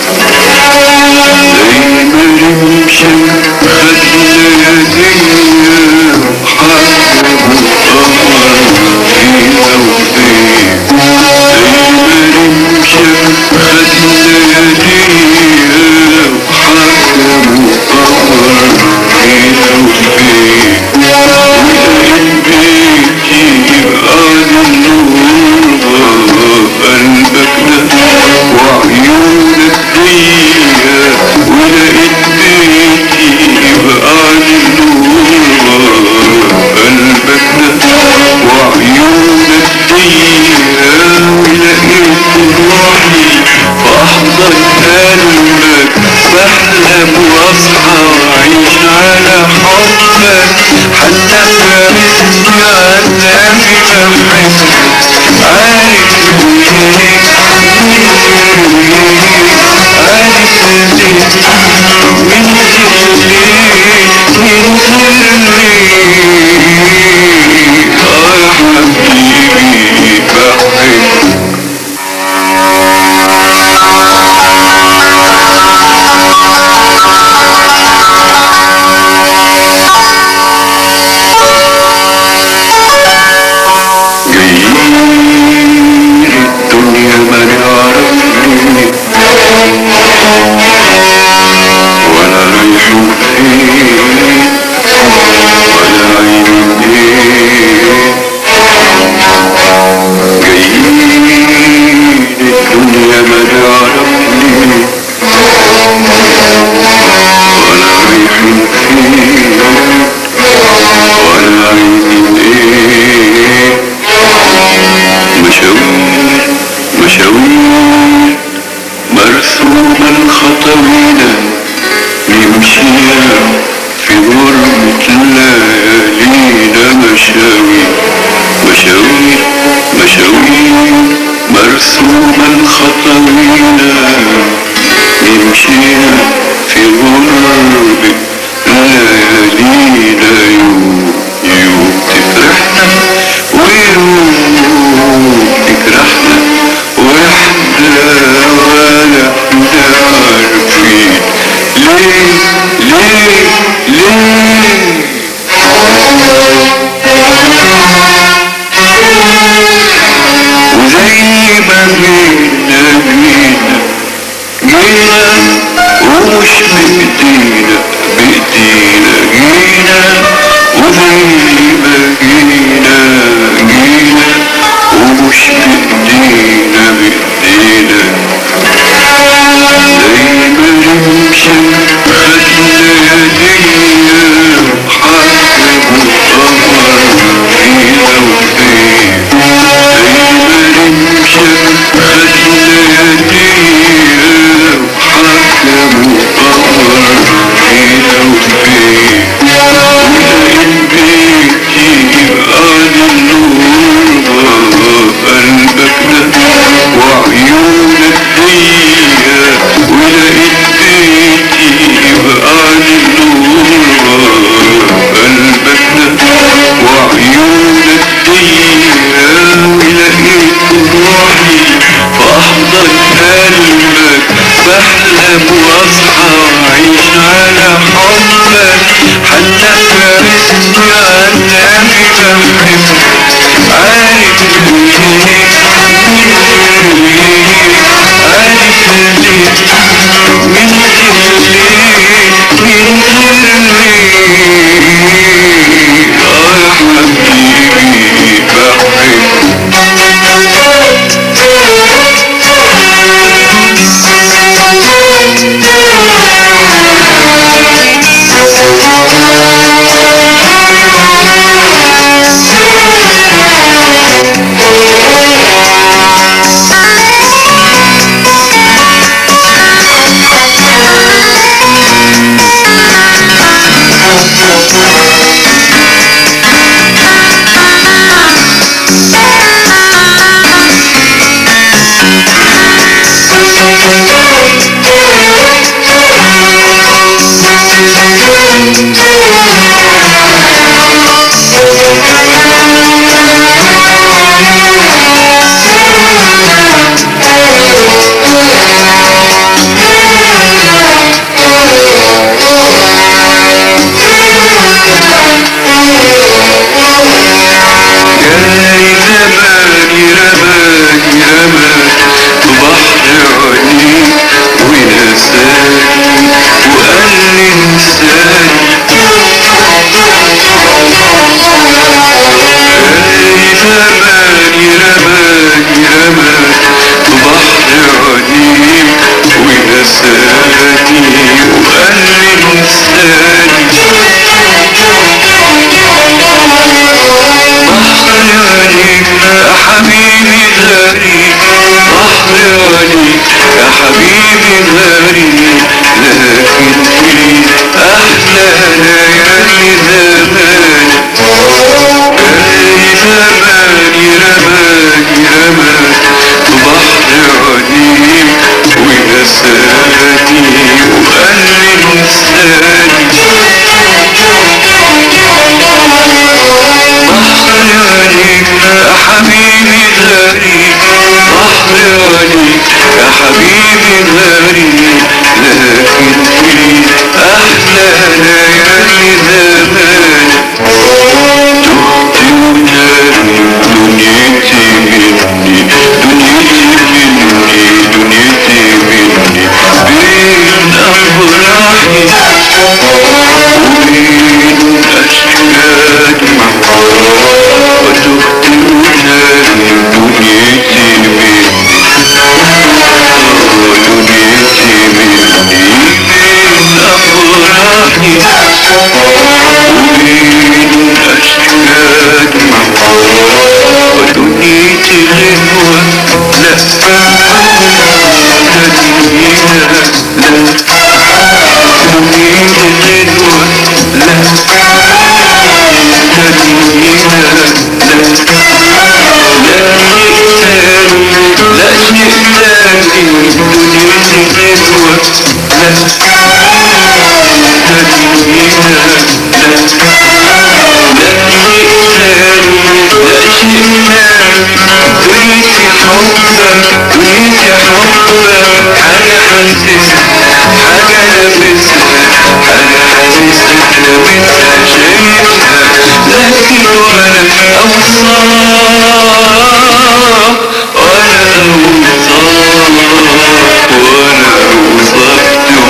زي ما نمشي خدنا يدينا حاجة مطهرة فينا وفينا زي ما نمشي خدنا يدينا حاجة مطهرة فينا وفينا ولقيت بيتي يبقى النور قلبك ده وعيونك ديا ولقيت بيتي يبقى النور قلبك ده وعيونك ديا ولقيت روحي في أحضن قلبك بحلم واصحى واعيش على حبك حتى فارسني عذابي بحبك عارف ليه عارف ليه من ليه اه يا حبيبي بحبك جايين الدنيا ما نعرفني ولا رايحين فين ولا عايزين ايه جايين الدنيا ما نعرفني ولا رايحين فين ولا عايزين ايه مشاوير مشاوير مرسوما خطوينا نمشيها في غربة ليالينا مشاوير مشاوير مشاوير مرسوما خطوينا نمشيها في غربة ليالينا يوم يوم تفرحنا ويوم تجرحنا واحنا ولا احنا عارفين ليه ليه ليه وزي ما جينا جينا جينا ومش بإيدينا بإيدينا جينا وزي ما جينا جينا ومش بإيدينا بإيدينا زي ما نمشي خدنا يدينا حاجة مطهرة فينا وفينا زي ما نمشي خدنا يدينا حاجة مطهرة فينا وفينا ولقيت بيتي يبقى النور قلبك ده عليك يا حبيبي غريب لكن في أحلى ليالي زمان تهت ونامي دنيتي مني دنيتي مني دنيتي مني بين أفراحي وبين أشكالي وتهت ونامي دنيتي مني دنيتي مني بين أفراحي وبين أشكالي ودنيتي غنوة لا تدينا لا دنيتي غنوة لا تدينا لا لا شيء تاني لا شيء تاني دنيتي غنوة لا تدينا لا دنيتي حبك دنيتي حبك حاجة حاسسها حاجة لابسها حاجة حاسسها لابسها شايفها لكن ولا أوصاف ولا أوصاف ولا أوصاف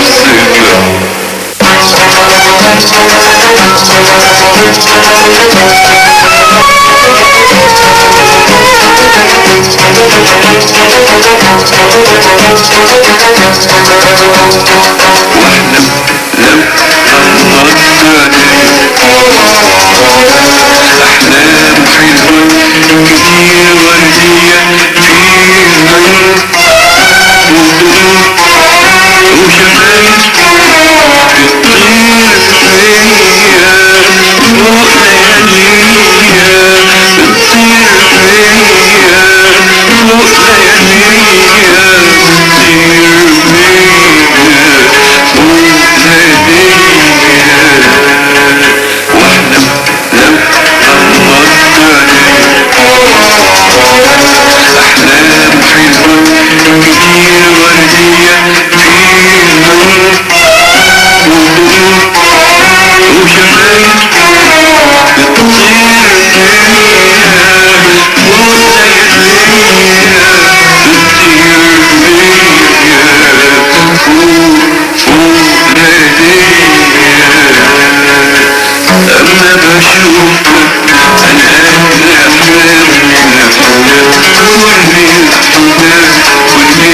توصفها واحلم لو غمضت عينيك احلام حلوه كتير ورديه فيها وهدوء وشمال بتطير فيا فوق لياليا بتطير فيا فوق لياليا بتطير فيا فوق لياليا واحلم لو غمضت عينيك أحلام حلوة كتير وردية فيها وهدوء وشمال بتطير فيها فوق لياليها بتطير فيا فوق فوق لياليها أما بشوفك أنا أهدى أحلامي كل كل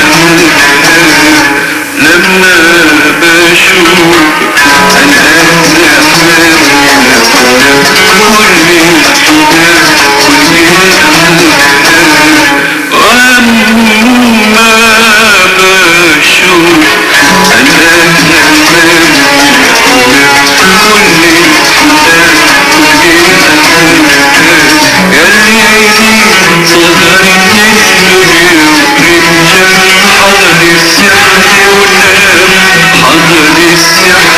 لما بشوفك أنا أهدى أحلامي كل وأما بشوفك أنا أهدى ياللي عيني صدرت الدنيا رجال حضر السحر ونام حضر السحر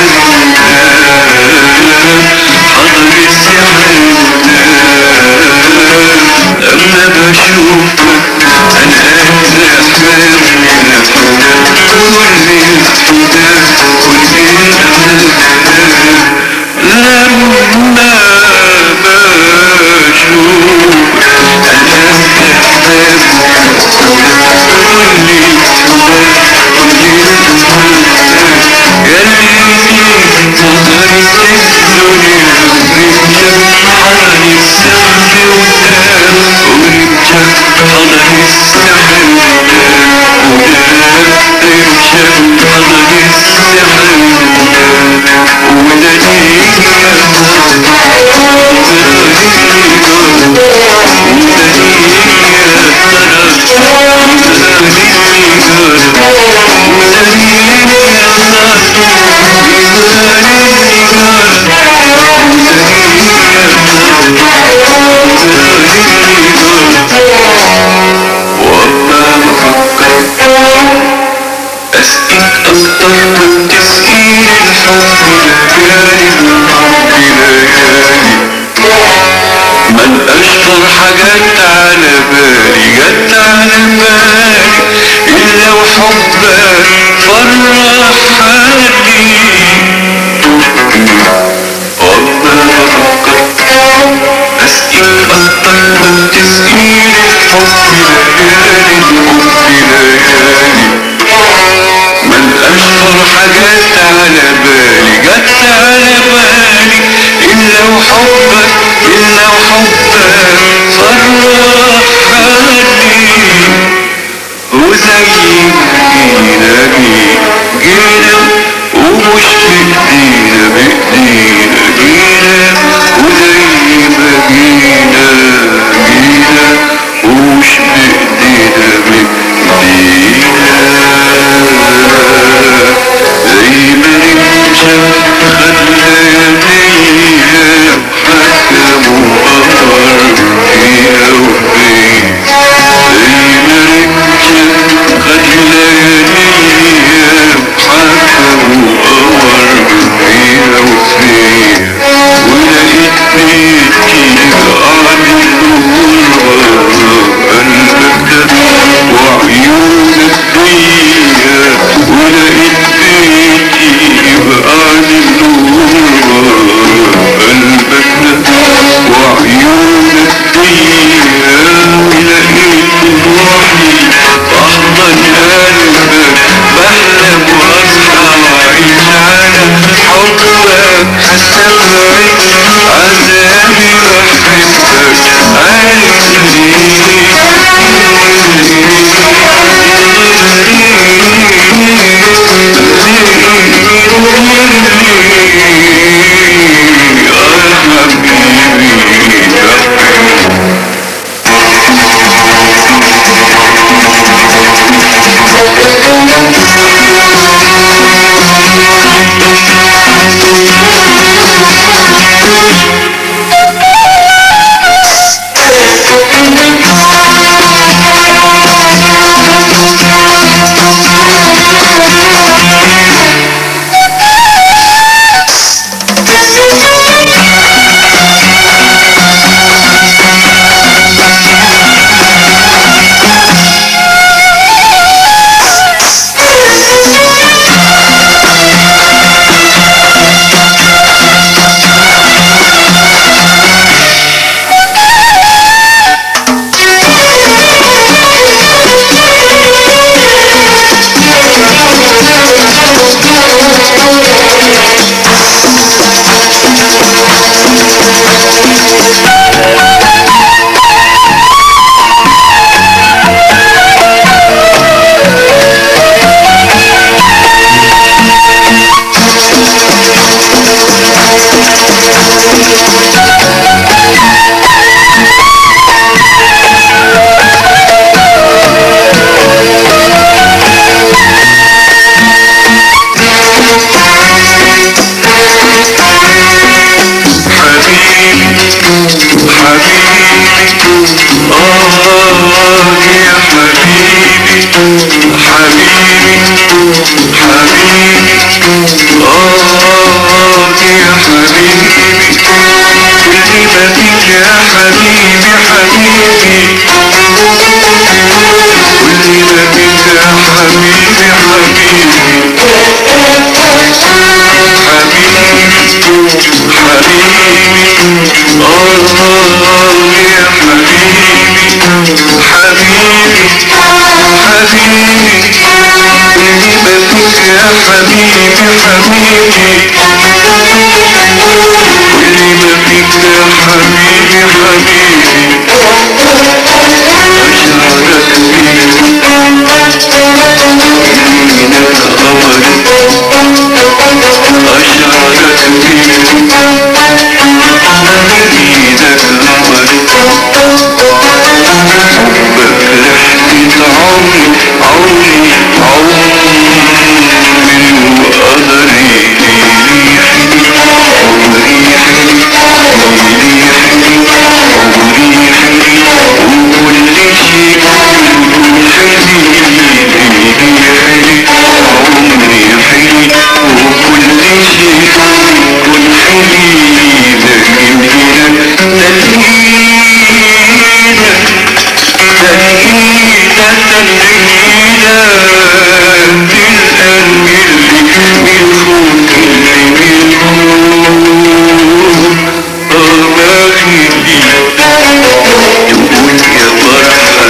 ونام حضر السحر ونام أما بشوفك أنا أهدى أحلامي كل كل لما بشوفك أنا ياللي صدرت الدنيا ورجال حضر السقف ونام ورجال حاجات على بالي جت على بالي إلا وحبك إلا وحبك فرحني وزي ما جينا جينا ومش بإيدينا بإيدينا جينا وزي ما جينا جينا ومش بإيدينا بإيدينا زي ما نمشى خدنا يدينا وحكموا أمر فيها وفيها زي ما نمشى خدنا يدينا وحكموا أمر فيها وفيها ولقيت بيتي قاعد قلبك ده وعيونك ضيقة ولقيت بيتي قاعد قلبك ده وعيونك ضيقة ولقيت روحي أحضن قلبك بحلم وأصحى وأعيش على حبك هستبعد عذابي وأحبك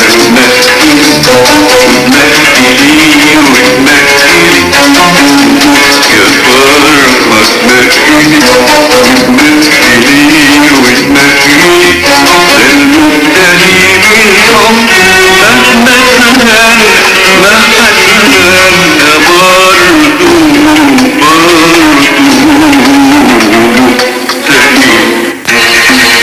تمثلي وتمثلي يوم مهما تهنى ما هتهنى برضو برضو تاني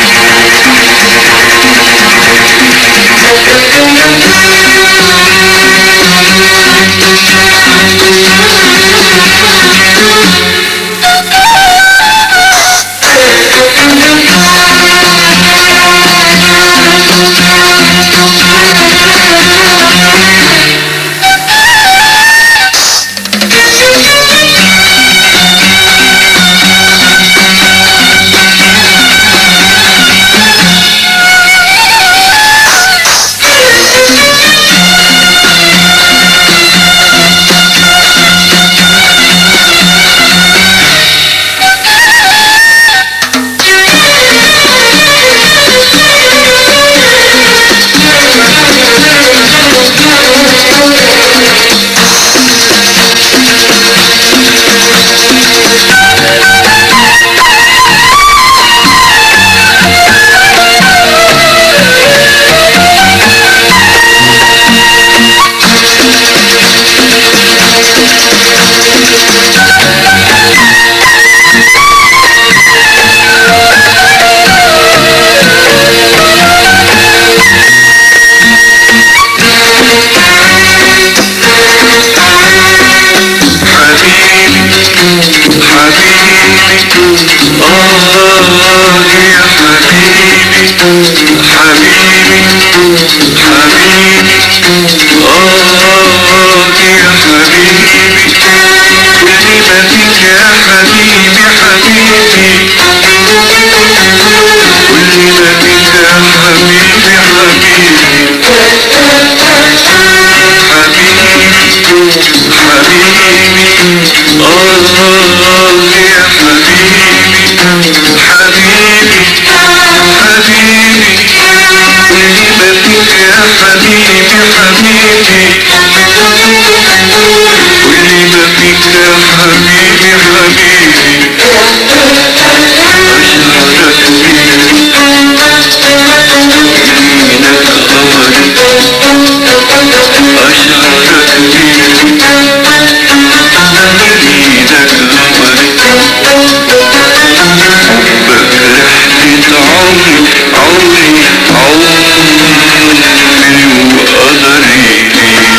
عمري عمري وقدري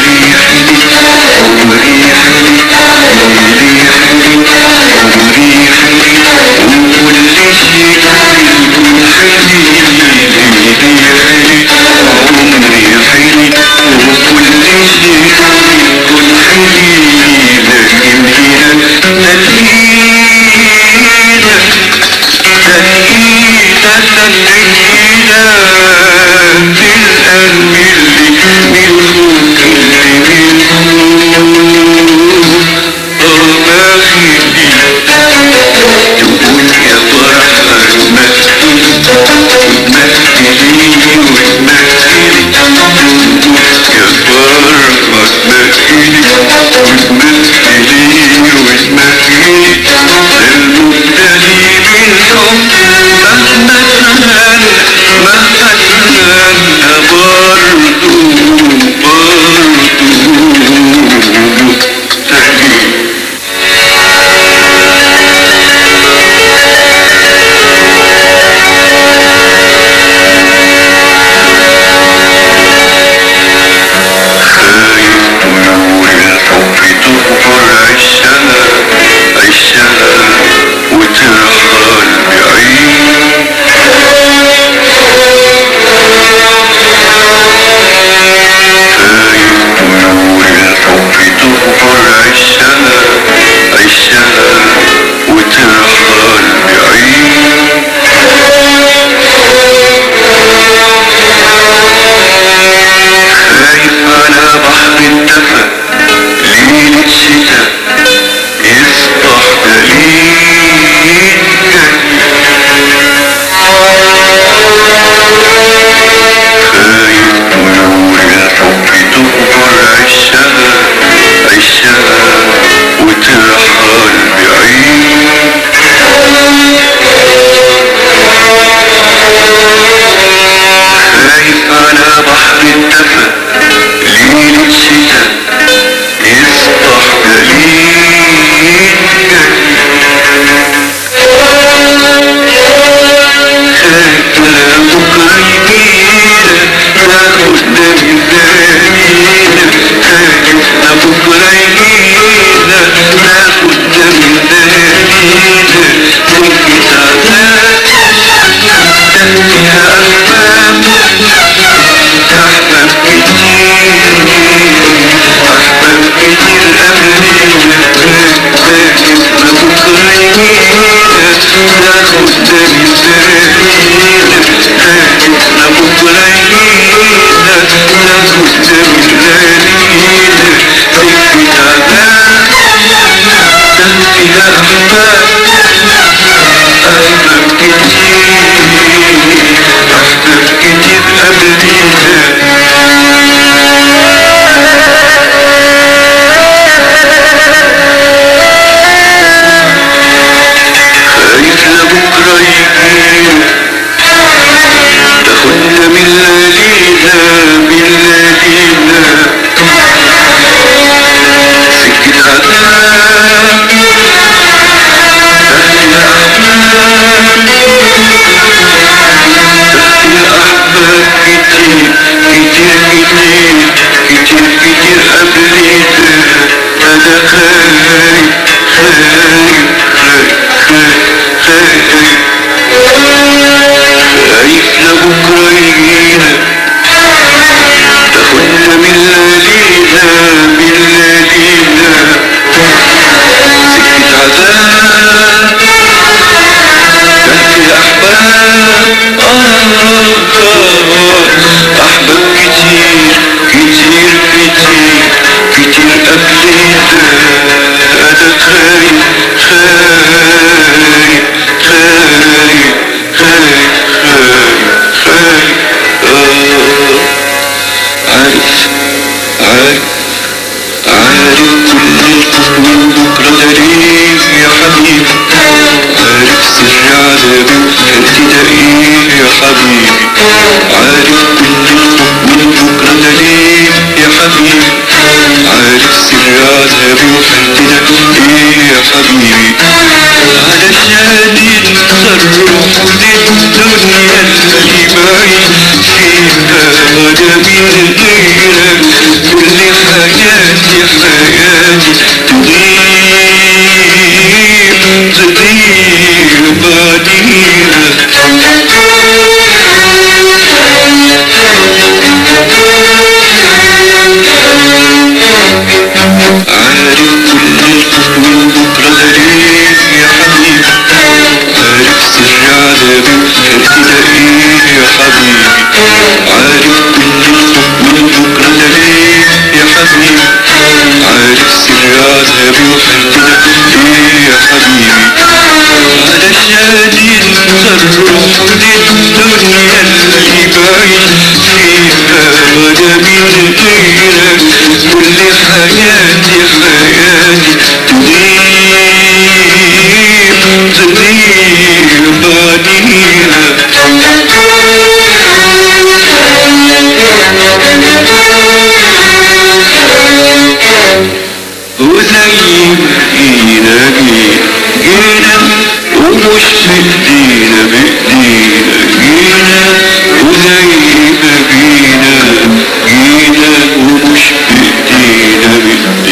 قدام الدنيا خايف بكرة يجينا ناخد دم الدنيا سكة عذاب فيها أحباب أحباب كتير أحباب كتير قبلينا خايف بكرة يجينا ناخد دم الدنيا خايف بكرة يجينا ناخد دم الدنيا سكة عذاب فيها أحباب أحباب كتير أحباب كتير قبلينا خايف لبكرة يجينا تاخدنا من ليالينا من ليالينا سكة عذاب أهل أحباب الأحباب كتير كتير كتير كتير كتير قبلينا أنا خايف خايف خايف خايف خايف لبكرة يجينا تاخدنا من ليالينا من ليالينا سكة عذاب تحت أحباب آه أحباب كتير كتير كتير كتير قبلينا أنا خايف خايف خايف خايف خايف خايف آه عارف عارف عارف كل الكون بكرة غريب يا حبيبي عارف سر عذابي ابتدائي يا حبيبي عارف كل الكون بكرة غريب يا حبيبي عارف سر عذابي ابتدائي يا حبيبي علشان نتصرف للدنيا اللي بعيد فيها وانا من غيرك كل حياتي حياتي تغيب تغيب علينا عارف كل الكون بكرة غريب يا حبيبي عارف سر عذابي ابتدائي يا حبيبي عارف كل الكون بكرة غريب يا حبيبي عارف سر عذابي ابتدائي يا حبيبي علشان نتصرف للدنيا اللي بعيد فيها وانا من غيرك كل حياتي حياتي تغيب تغيب علينا وزي ما جينا جينا ومش بإيدينا بإيدينا جينا وزي ما جينا جينا ومش بإيدينا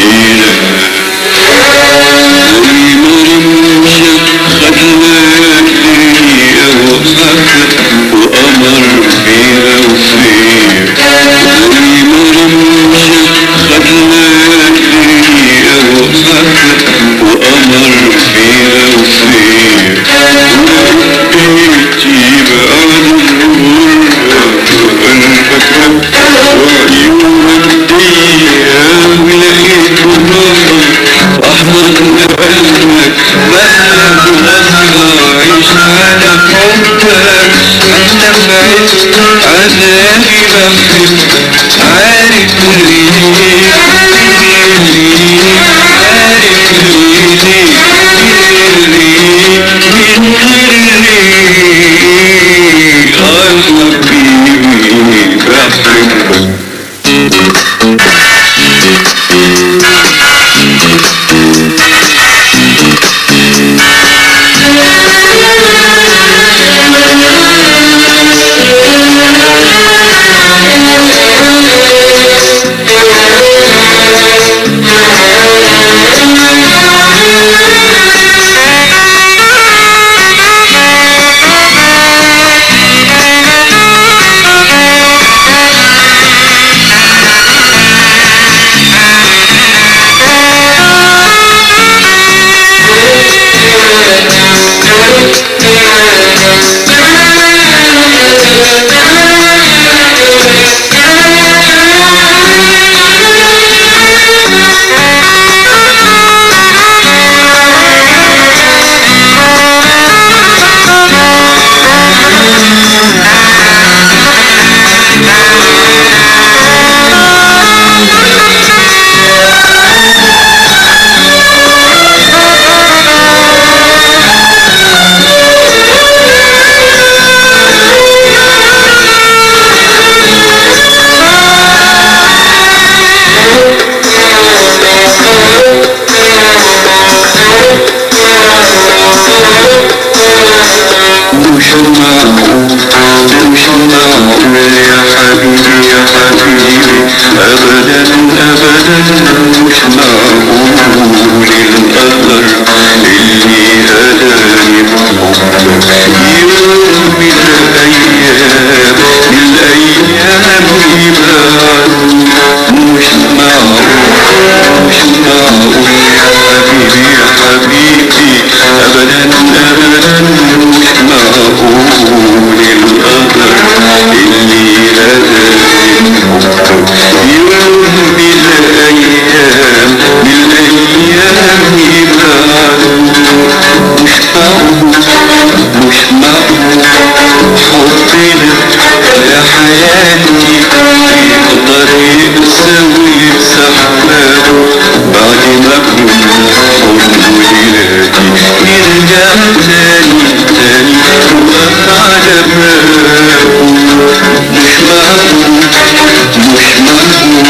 تاني تاني وقف على بابه مش معقول مش معقول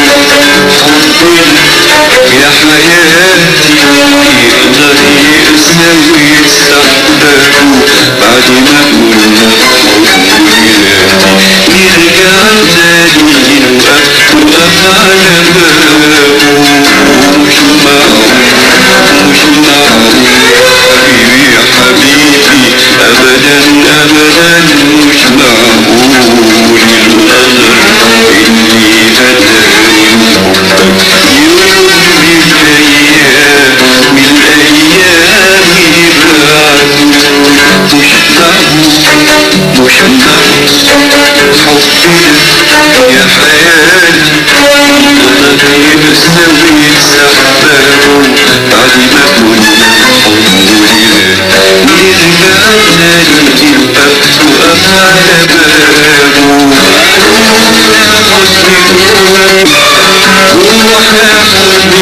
حبنا يا حياتي يقدر يقسى ويستحبابه بعد ما قلنا حبنا نرجع تاني نوقف وقف على بابه مش معقول مش معقول حبيبي يا حبيبي ابدا ابدا مش معقول القدر اني اداري حبك يوم من الايام من الايام يبعدوا مش معقول مش معقول حبنا يا حياتي قدر يسوي سحبابه بعد ما كنا حبنا نرجع تاني الباب وقف على بابه روح يا حسني روح يا حسني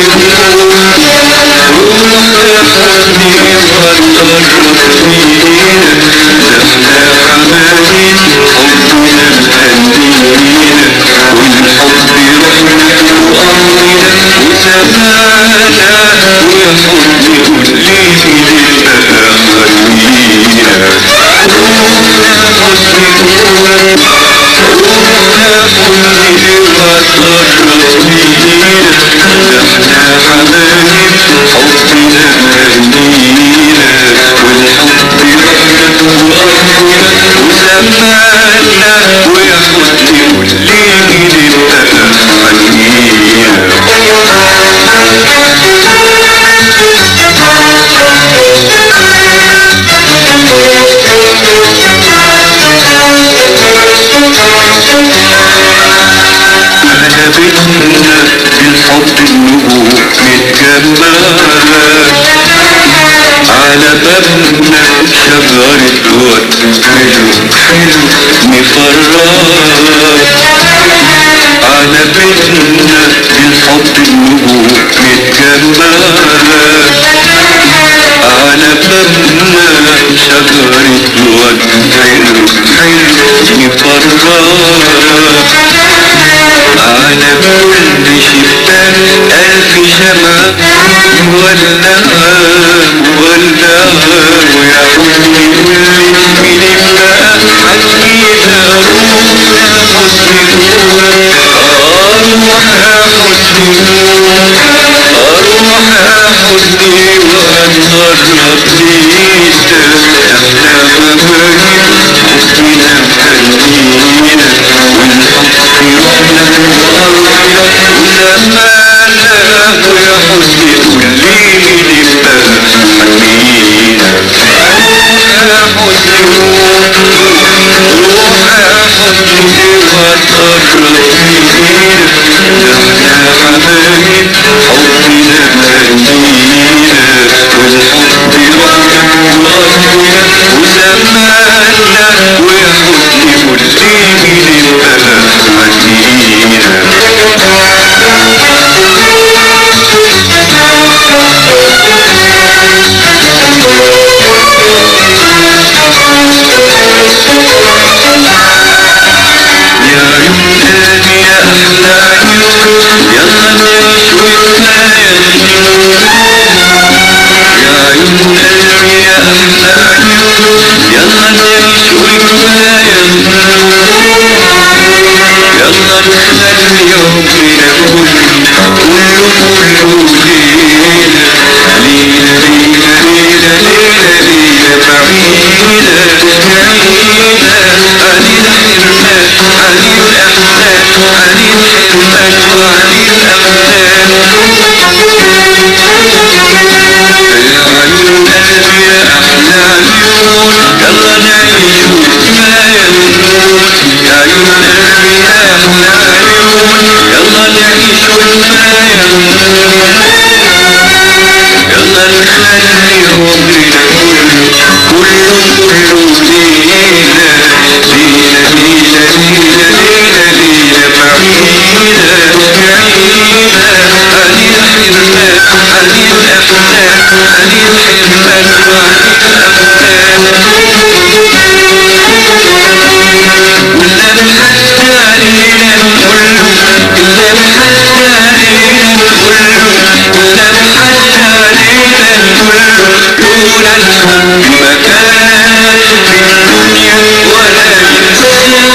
روح يا حسني وقربني ده احنا حبايب حبنا مهنينا والحب رحنا وأمرنا وسمانا وحب كل لله خلينا روح يا حسني روح يا حسني وقربني ده احنا حبايب حبنا مهنينا والحب رحنا وأمرنا وسمانا ويحط كل لله على بيتنا بالحب النجوم متجمعة على بابنا شجرة ورد حلو حلو مفرح على بيتنا بالحب النجوم متجمعة على بابنا شجرة ورد حلو حلو مفرح على كل شباك ألف شمعة ولا ولا ويا حسني قولي مين بقى حكينا روح يا حسني روح أروح يا حسني أروح يا حسني وأتغرب ليك احنا حبايب حبنا مهنينا والحب رحنا وأرضنا وزمانا ويا حسني قولي مين بقى حكينا روح يا حسني روح يا حسني وأتغرب ليك احنا حبايب حبنا مهنينا والحب رحنا وأرضنا وزمانا ويا حسني قولي مين بقى يا عيون قلبي يا أحلى عيون يلا نعيش وكفاية يا عيون قلبي يا أحلى عيون يلا نعيش وكفاية يلا نخلي يومنا كله كله كله ليلة ليلة ليلة ليلة ليلة ليلة بعيدة بعيدة عن الحرمان عن الأحزان عن الحرمان وعن الأغلال يا عيون قلبي يا أحلى عيون يلا نعيش وكفاية ونموت يا عيون قلبي يا أحلى عيون يلا نعيش وكفاية ونموت يلا نخلي عمرنا كله كله كله ليلة ليلة ليلة ليلة ليلة ليلة بعيدة حرمان عليل أحزان عليل حرمان وعليل ولا محل علينا كله إلا محل علينا كله إلا محل علينا كله دون الحب مكان في الدنيا ولا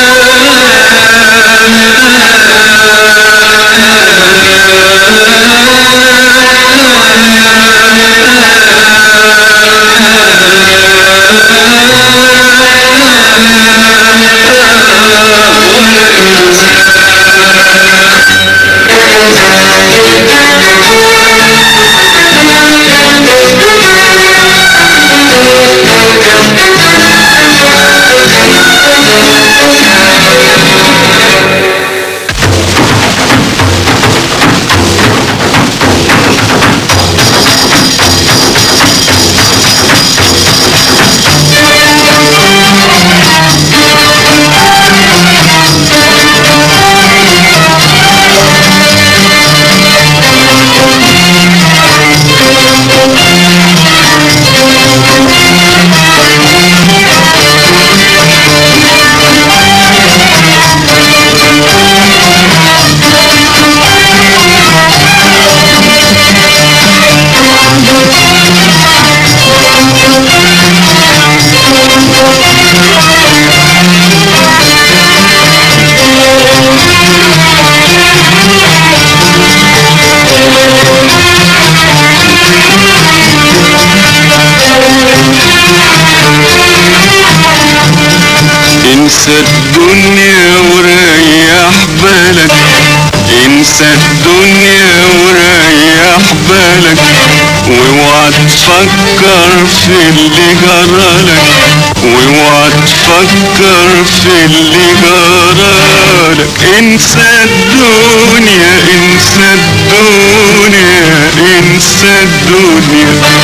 انسى الدنيا وريح بالك انسى الدنيا وريح بالك واوعى تفكر في اللي جرالك واوعى تفكر في اللي جرالك انسى الدنيا انسى الدنيا انسى الدنيا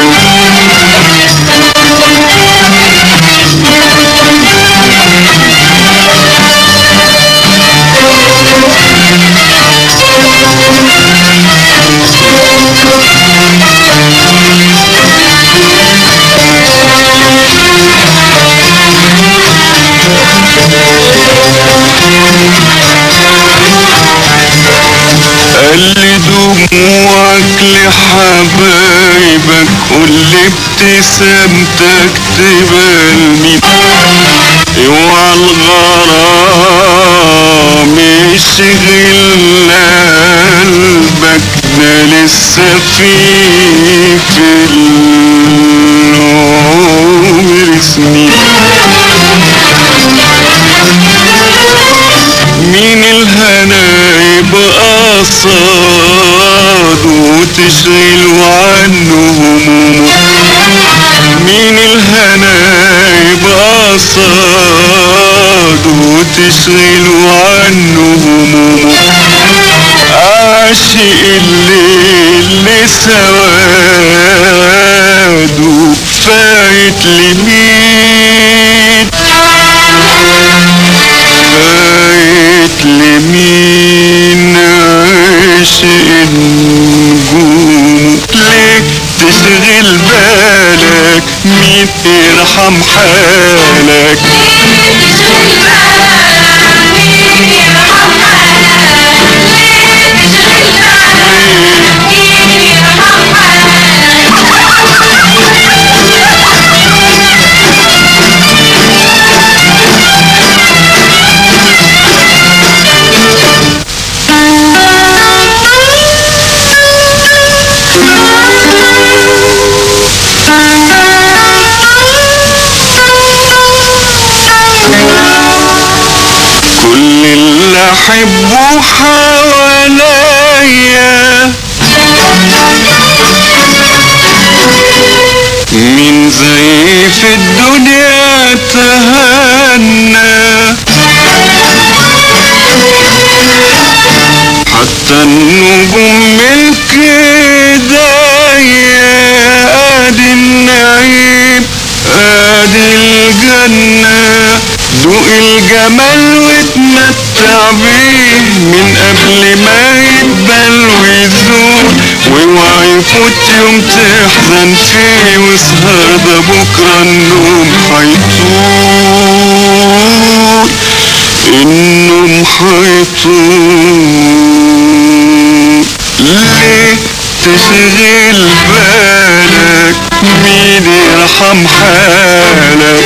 قال دموعك لحبايبك قول ابتسامتك تبان مين اوعى الغرام يشغل قلبك ده لسه في في العمر سنين مين الهنا يبقى صاد وتشغل عنه همومه مين الهنا يبقى صاد وتشغل عنه همومه عاشق الليل لسواده فايت لمين فايت لمين عاشق النجوم ليه تشغل بالك مين يرحم حالك كل اللي احبه حواليا مين زي في الدنيا تهنى حتى النجوم ملك ايديا ادي النعيم ادي الجنة دوق الجمال واتمتع بيه من قبل ما يدبل ويزول يفوت يوم تحزن فيه واسهر ده بكرة النوم هيطول النوم هيطول ليه تشغل بالك مين يرحم حالك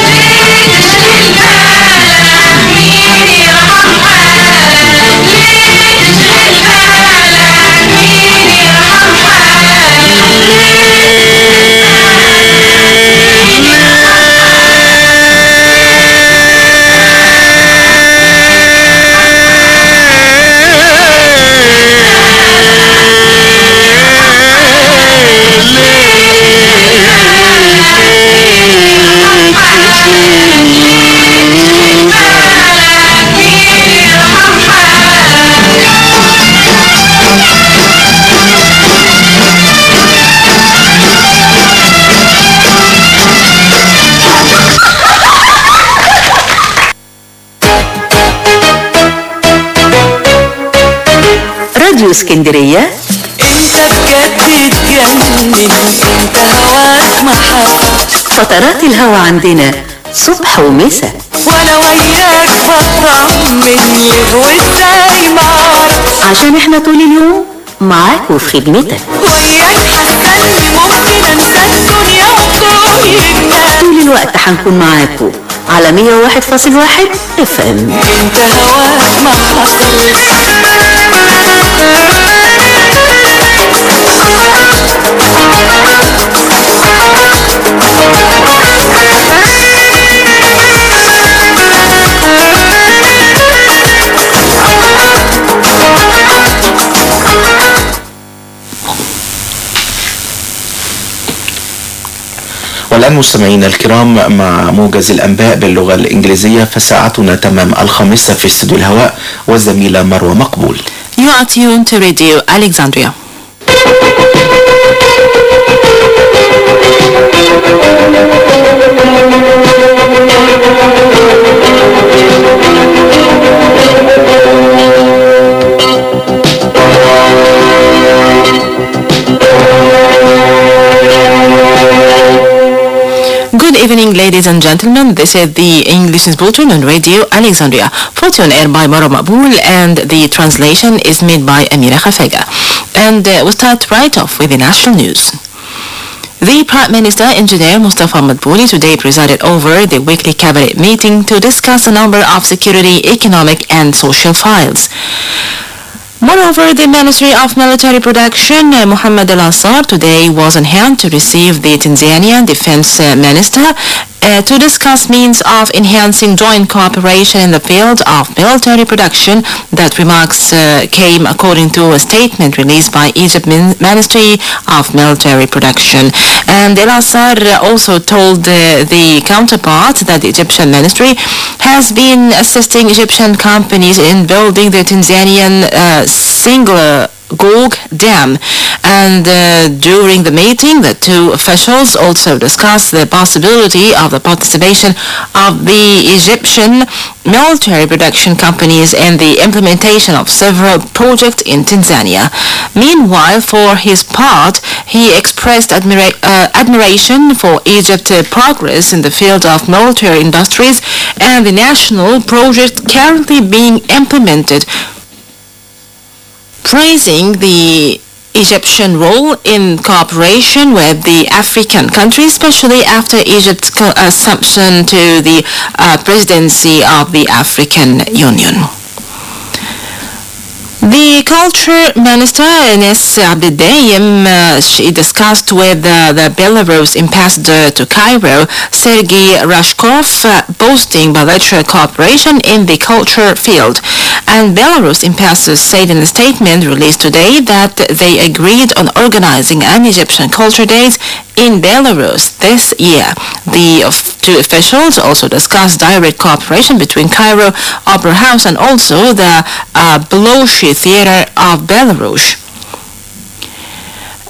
راديو اسكندرية انت بجد تجنن انت هواك محط فترات الهوا عندنا صبح ومساء وانا وياك بطمن ليه وازاي ما اعرف عشان احنا طول اليوم معاك وفي خدمتك وياك حاسه ممكن انسى الدنيا وكل الناس طول الوقت هنكون معاكم على 101.1 اف ام انت هواك ما والآن مستمعينا الكرام مع موجز الأنباء باللغة الإنجليزية فساعتنا تمام الخامسة في استوديو الهواء والزميلة مروة مقبول You are tuned to Radio Alexandria. Good evening, ladies and gentlemen. This is the English Bulletin on Radio Alexandria, put on air by Maro Mabul, and the translation is made by Amira Khafega. And uh, we'll start right off with the national news. The Prime Minister, Engineer Mustafa Madbouli, today presided over the weekly cabinet meeting to discuss a number of security, economic, and social files. Moreover, the Ministry of Military Production, uh, Mohammed Al-Assar, today was on hand to receive the Tanzanian Defense uh, Minister uh, to discuss means of enhancing joint cooperation in the field of military production. That remarks uh, came according to a statement released by Egypt Min- Ministry of Military Production. And El-Assar also told uh, the counterpart that the Egyptian ministry has been assisting Egyptian companies in building the Tanzanian uh, singular Gog Dam. And uh, during the meeting, the two officials also discussed the possibility of the participation of the Egyptian military production companies in the implementation of several projects in Tanzania. Meanwhile, for his part, he expressed admira- uh, admiration for Egypt's uh, progress in the field of military industries and the national project currently being implemented praising the Egyptian role in cooperation with the African countries, especially after Egypt's co- assumption to the uh, presidency of the African Union. The Culture Minister Ines Abdedaim uh, she discussed with uh, the Belarus ambassador to Cairo, Sergei Rashkov, uh, boasting bilateral cooperation in the culture field. And Belarus ambassador said in a statement released today that they agreed on organizing an Egyptian Culture Days in Belarus this year. The of- two officials also discussed direct cooperation between Cairo Opera House and also the uh, Beloshi Theater of Belarus.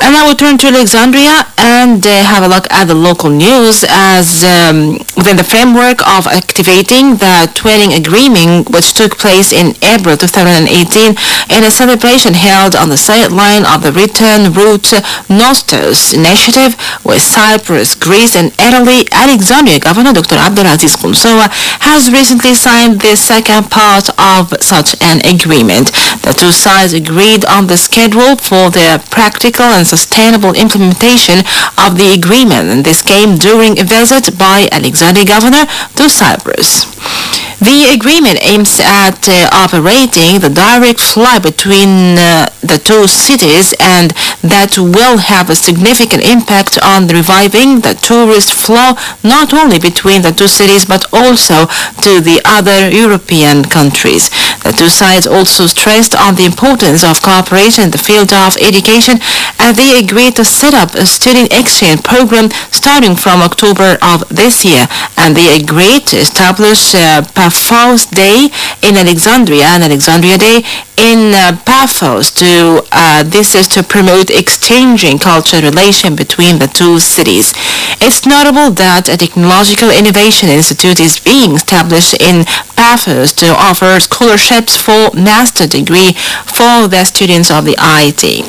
And now we turn to Alexandria and uh, have a look at the local news as um, within the framework of activating the twinning agreement which took place in April 2018 in a celebration held on the sideline of the Return Route Nostos initiative with Cyprus, Greece and Italy, Alexandria Governor Dr. Abdulaziz Qunsowa has recently signed the second part of such an agreement. The two sides agreed on the schedule for the practical and sustainable implementation of the agreement and this came during a visit by Alexandria Governor to Cyprus. The agreement aims at uh, operating the direct flight between uh, the two cities and that will have a significant impact on reviving the tourist flow not only between the two cities but also to the other European countries. The two sides also stressed on the importance of cooperation in the field of education and they agreed to set up a student exchange program starting from October of this year and they agreed to establish uh, Paphos Day in Alexandria and Alexandria Day in uh, Paphos to uh, this is to promote exchanging cultural relation between the two cities. It's notable that a technological innovation institute is being established in Paphos to offer scholarships for master degree for the students of the IT.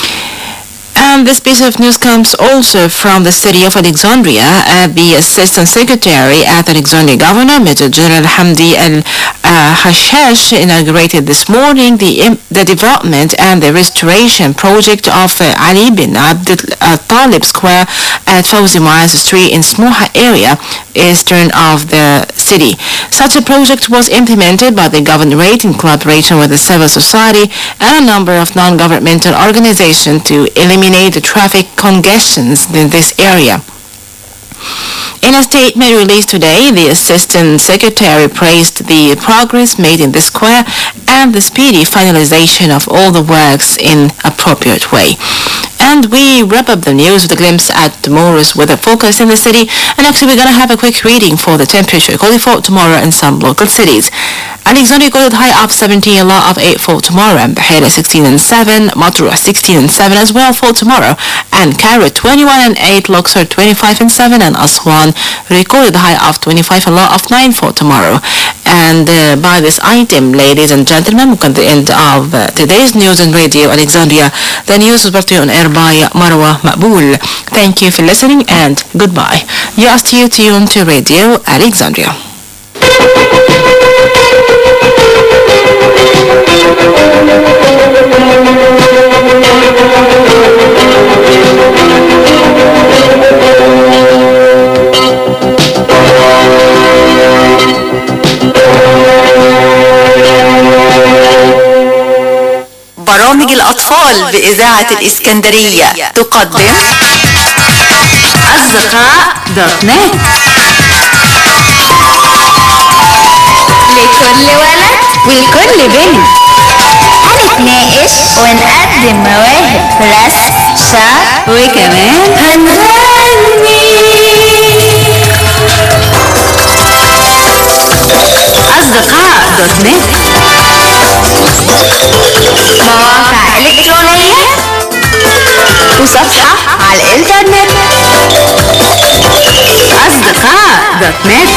And this piece of news comes also from the city of Alexandria. Uh, the Assistant Secretary at Alexandria Governor, Major General Hamdi Al uh, Hashash, inaugurated this morning the, im- the development and the restoration project of uh, Ali bin Abdul uh, Talib Square at Fawzi Muaz Street in Smoha area, eastern of the city. Such a project was implemented by the governorate in collaboration with the civil society and a number of non-governmental organizations to eliminate the traffic congestions in this area. In a statement released today, the Assistant Secretary praised the progress made in the square and the speedy finalization of all the works in appropriate way. And we wrap up the news with a glimpse at tomorrow's weather forecast in the city. And actually, we're going to have a quick reading for the temperature recorded for tomorrow in some local cities. Alexandria recorded high of 17, a low of 8 for tomorrow. And Bahia 16 and 7, Matura 16 and 7 as well for tomorrow. And Cairo 21 and 8, Luxor 25 and 7, and Aswan recorded high of 25 and low of 9 for tomorrow. And uh, by this item, ladies and gentlemen, we come to the end of uh, today's news on Radio Alexandria. The news was brought to you on air by Marwa Maqbool. Thank you for listening and goodbye. You are still tuned to Radio Alexandria. برامج الأطفال بإذاعة الإسكندرية تقدم أصدقاء دوت نت لكل ولد ولكل بنت هنتناقش ونقدم مواهب رسم شعر وكمان هنغني أصدقاء دوت نت مواقع إلكترونية وصفحة على الإنترنت أصدقاء دوت نت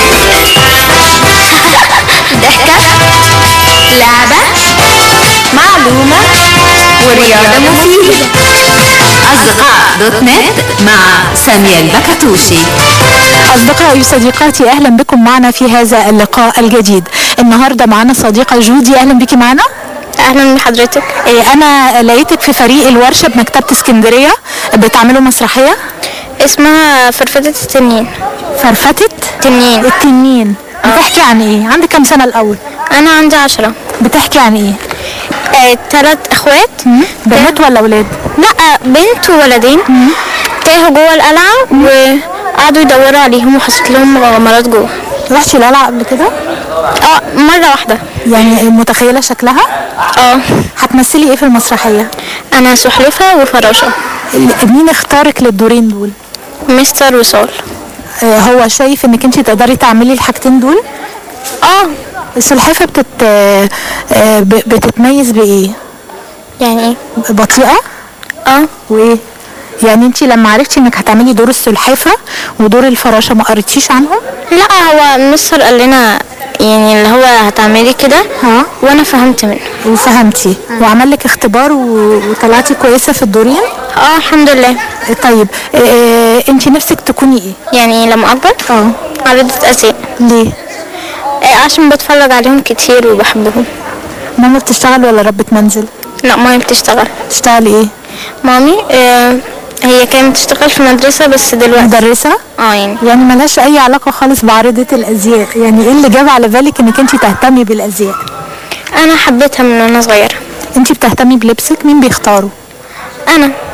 ضحكة لعبة معلومة ورياضة مفيدة أصدقاء دوت نت مع سامية البكتوشي أصدقائي وصديقاتي أهلا بكم معنا في هذا اللقاء الجديد النهاردة معنا صديقة جودي أهلا بك معنا اهلا بحضرتك إيه انا لقيتك في فريق الورشه بمكتبه اسكندريه بتعملوا مسرحيه اسمها فرفتة التنين فرفتة تنين التنين بتحكي عن ايه عندك كام سنه الاول انا عندي عشرة بتحكي عن ايه آه، تلات اخوات بنات ولا اولاد لا بنت وولدين تاهوا جوه القلعة وقعدوا يدوروا عليهم وحصلت لهم مغامرات جوه رحتي القلعه قبل كده اه مرة واحدة يعني متخيله شكلها اه هتمثلي ايه في المسرحيه انا سحلفة وفراشة مين اختارك للدورين دول مستر وصال آه، هو شايف انك انت تقدري تعملي الحاجتين دول اه السلحفه بتت آه، ب- بتتميز بايه يعني ايه بطيئه اه وايه يعني انت لما عرفتي انك هتعملي دور السلحفة ودور الفراشة ما قريتيش عنهم لا هو المستر قال لنا يعني اللي هو هتعملي كده ها وانا فهمت منه وفهمتي وعمل لك اختبار و... وطلعتي كويسة في الدورين اه الحمد لله طيب اه انت نفسك تكوني ايه يعني لما اكبر اه عارضة ازياء ليه آه عشان بتفرج عليهم كتير وبحبهم ماما بتشتغل ولا ربة منزل لا مامي بتشتغل بتشتغلي ايه مامي آه هي كانت بتشتغل في مدرسة بس دلوقتي مدرسة اه يعني يعني ملهاش اي علاقة خالص بعارضة الازياء يعني ايه اللي جاب على بالك انك انت تهتمي بالازياء انا حبيتها من وانا صغيرة انت بتهتمي بلبسك مين بيختاره انا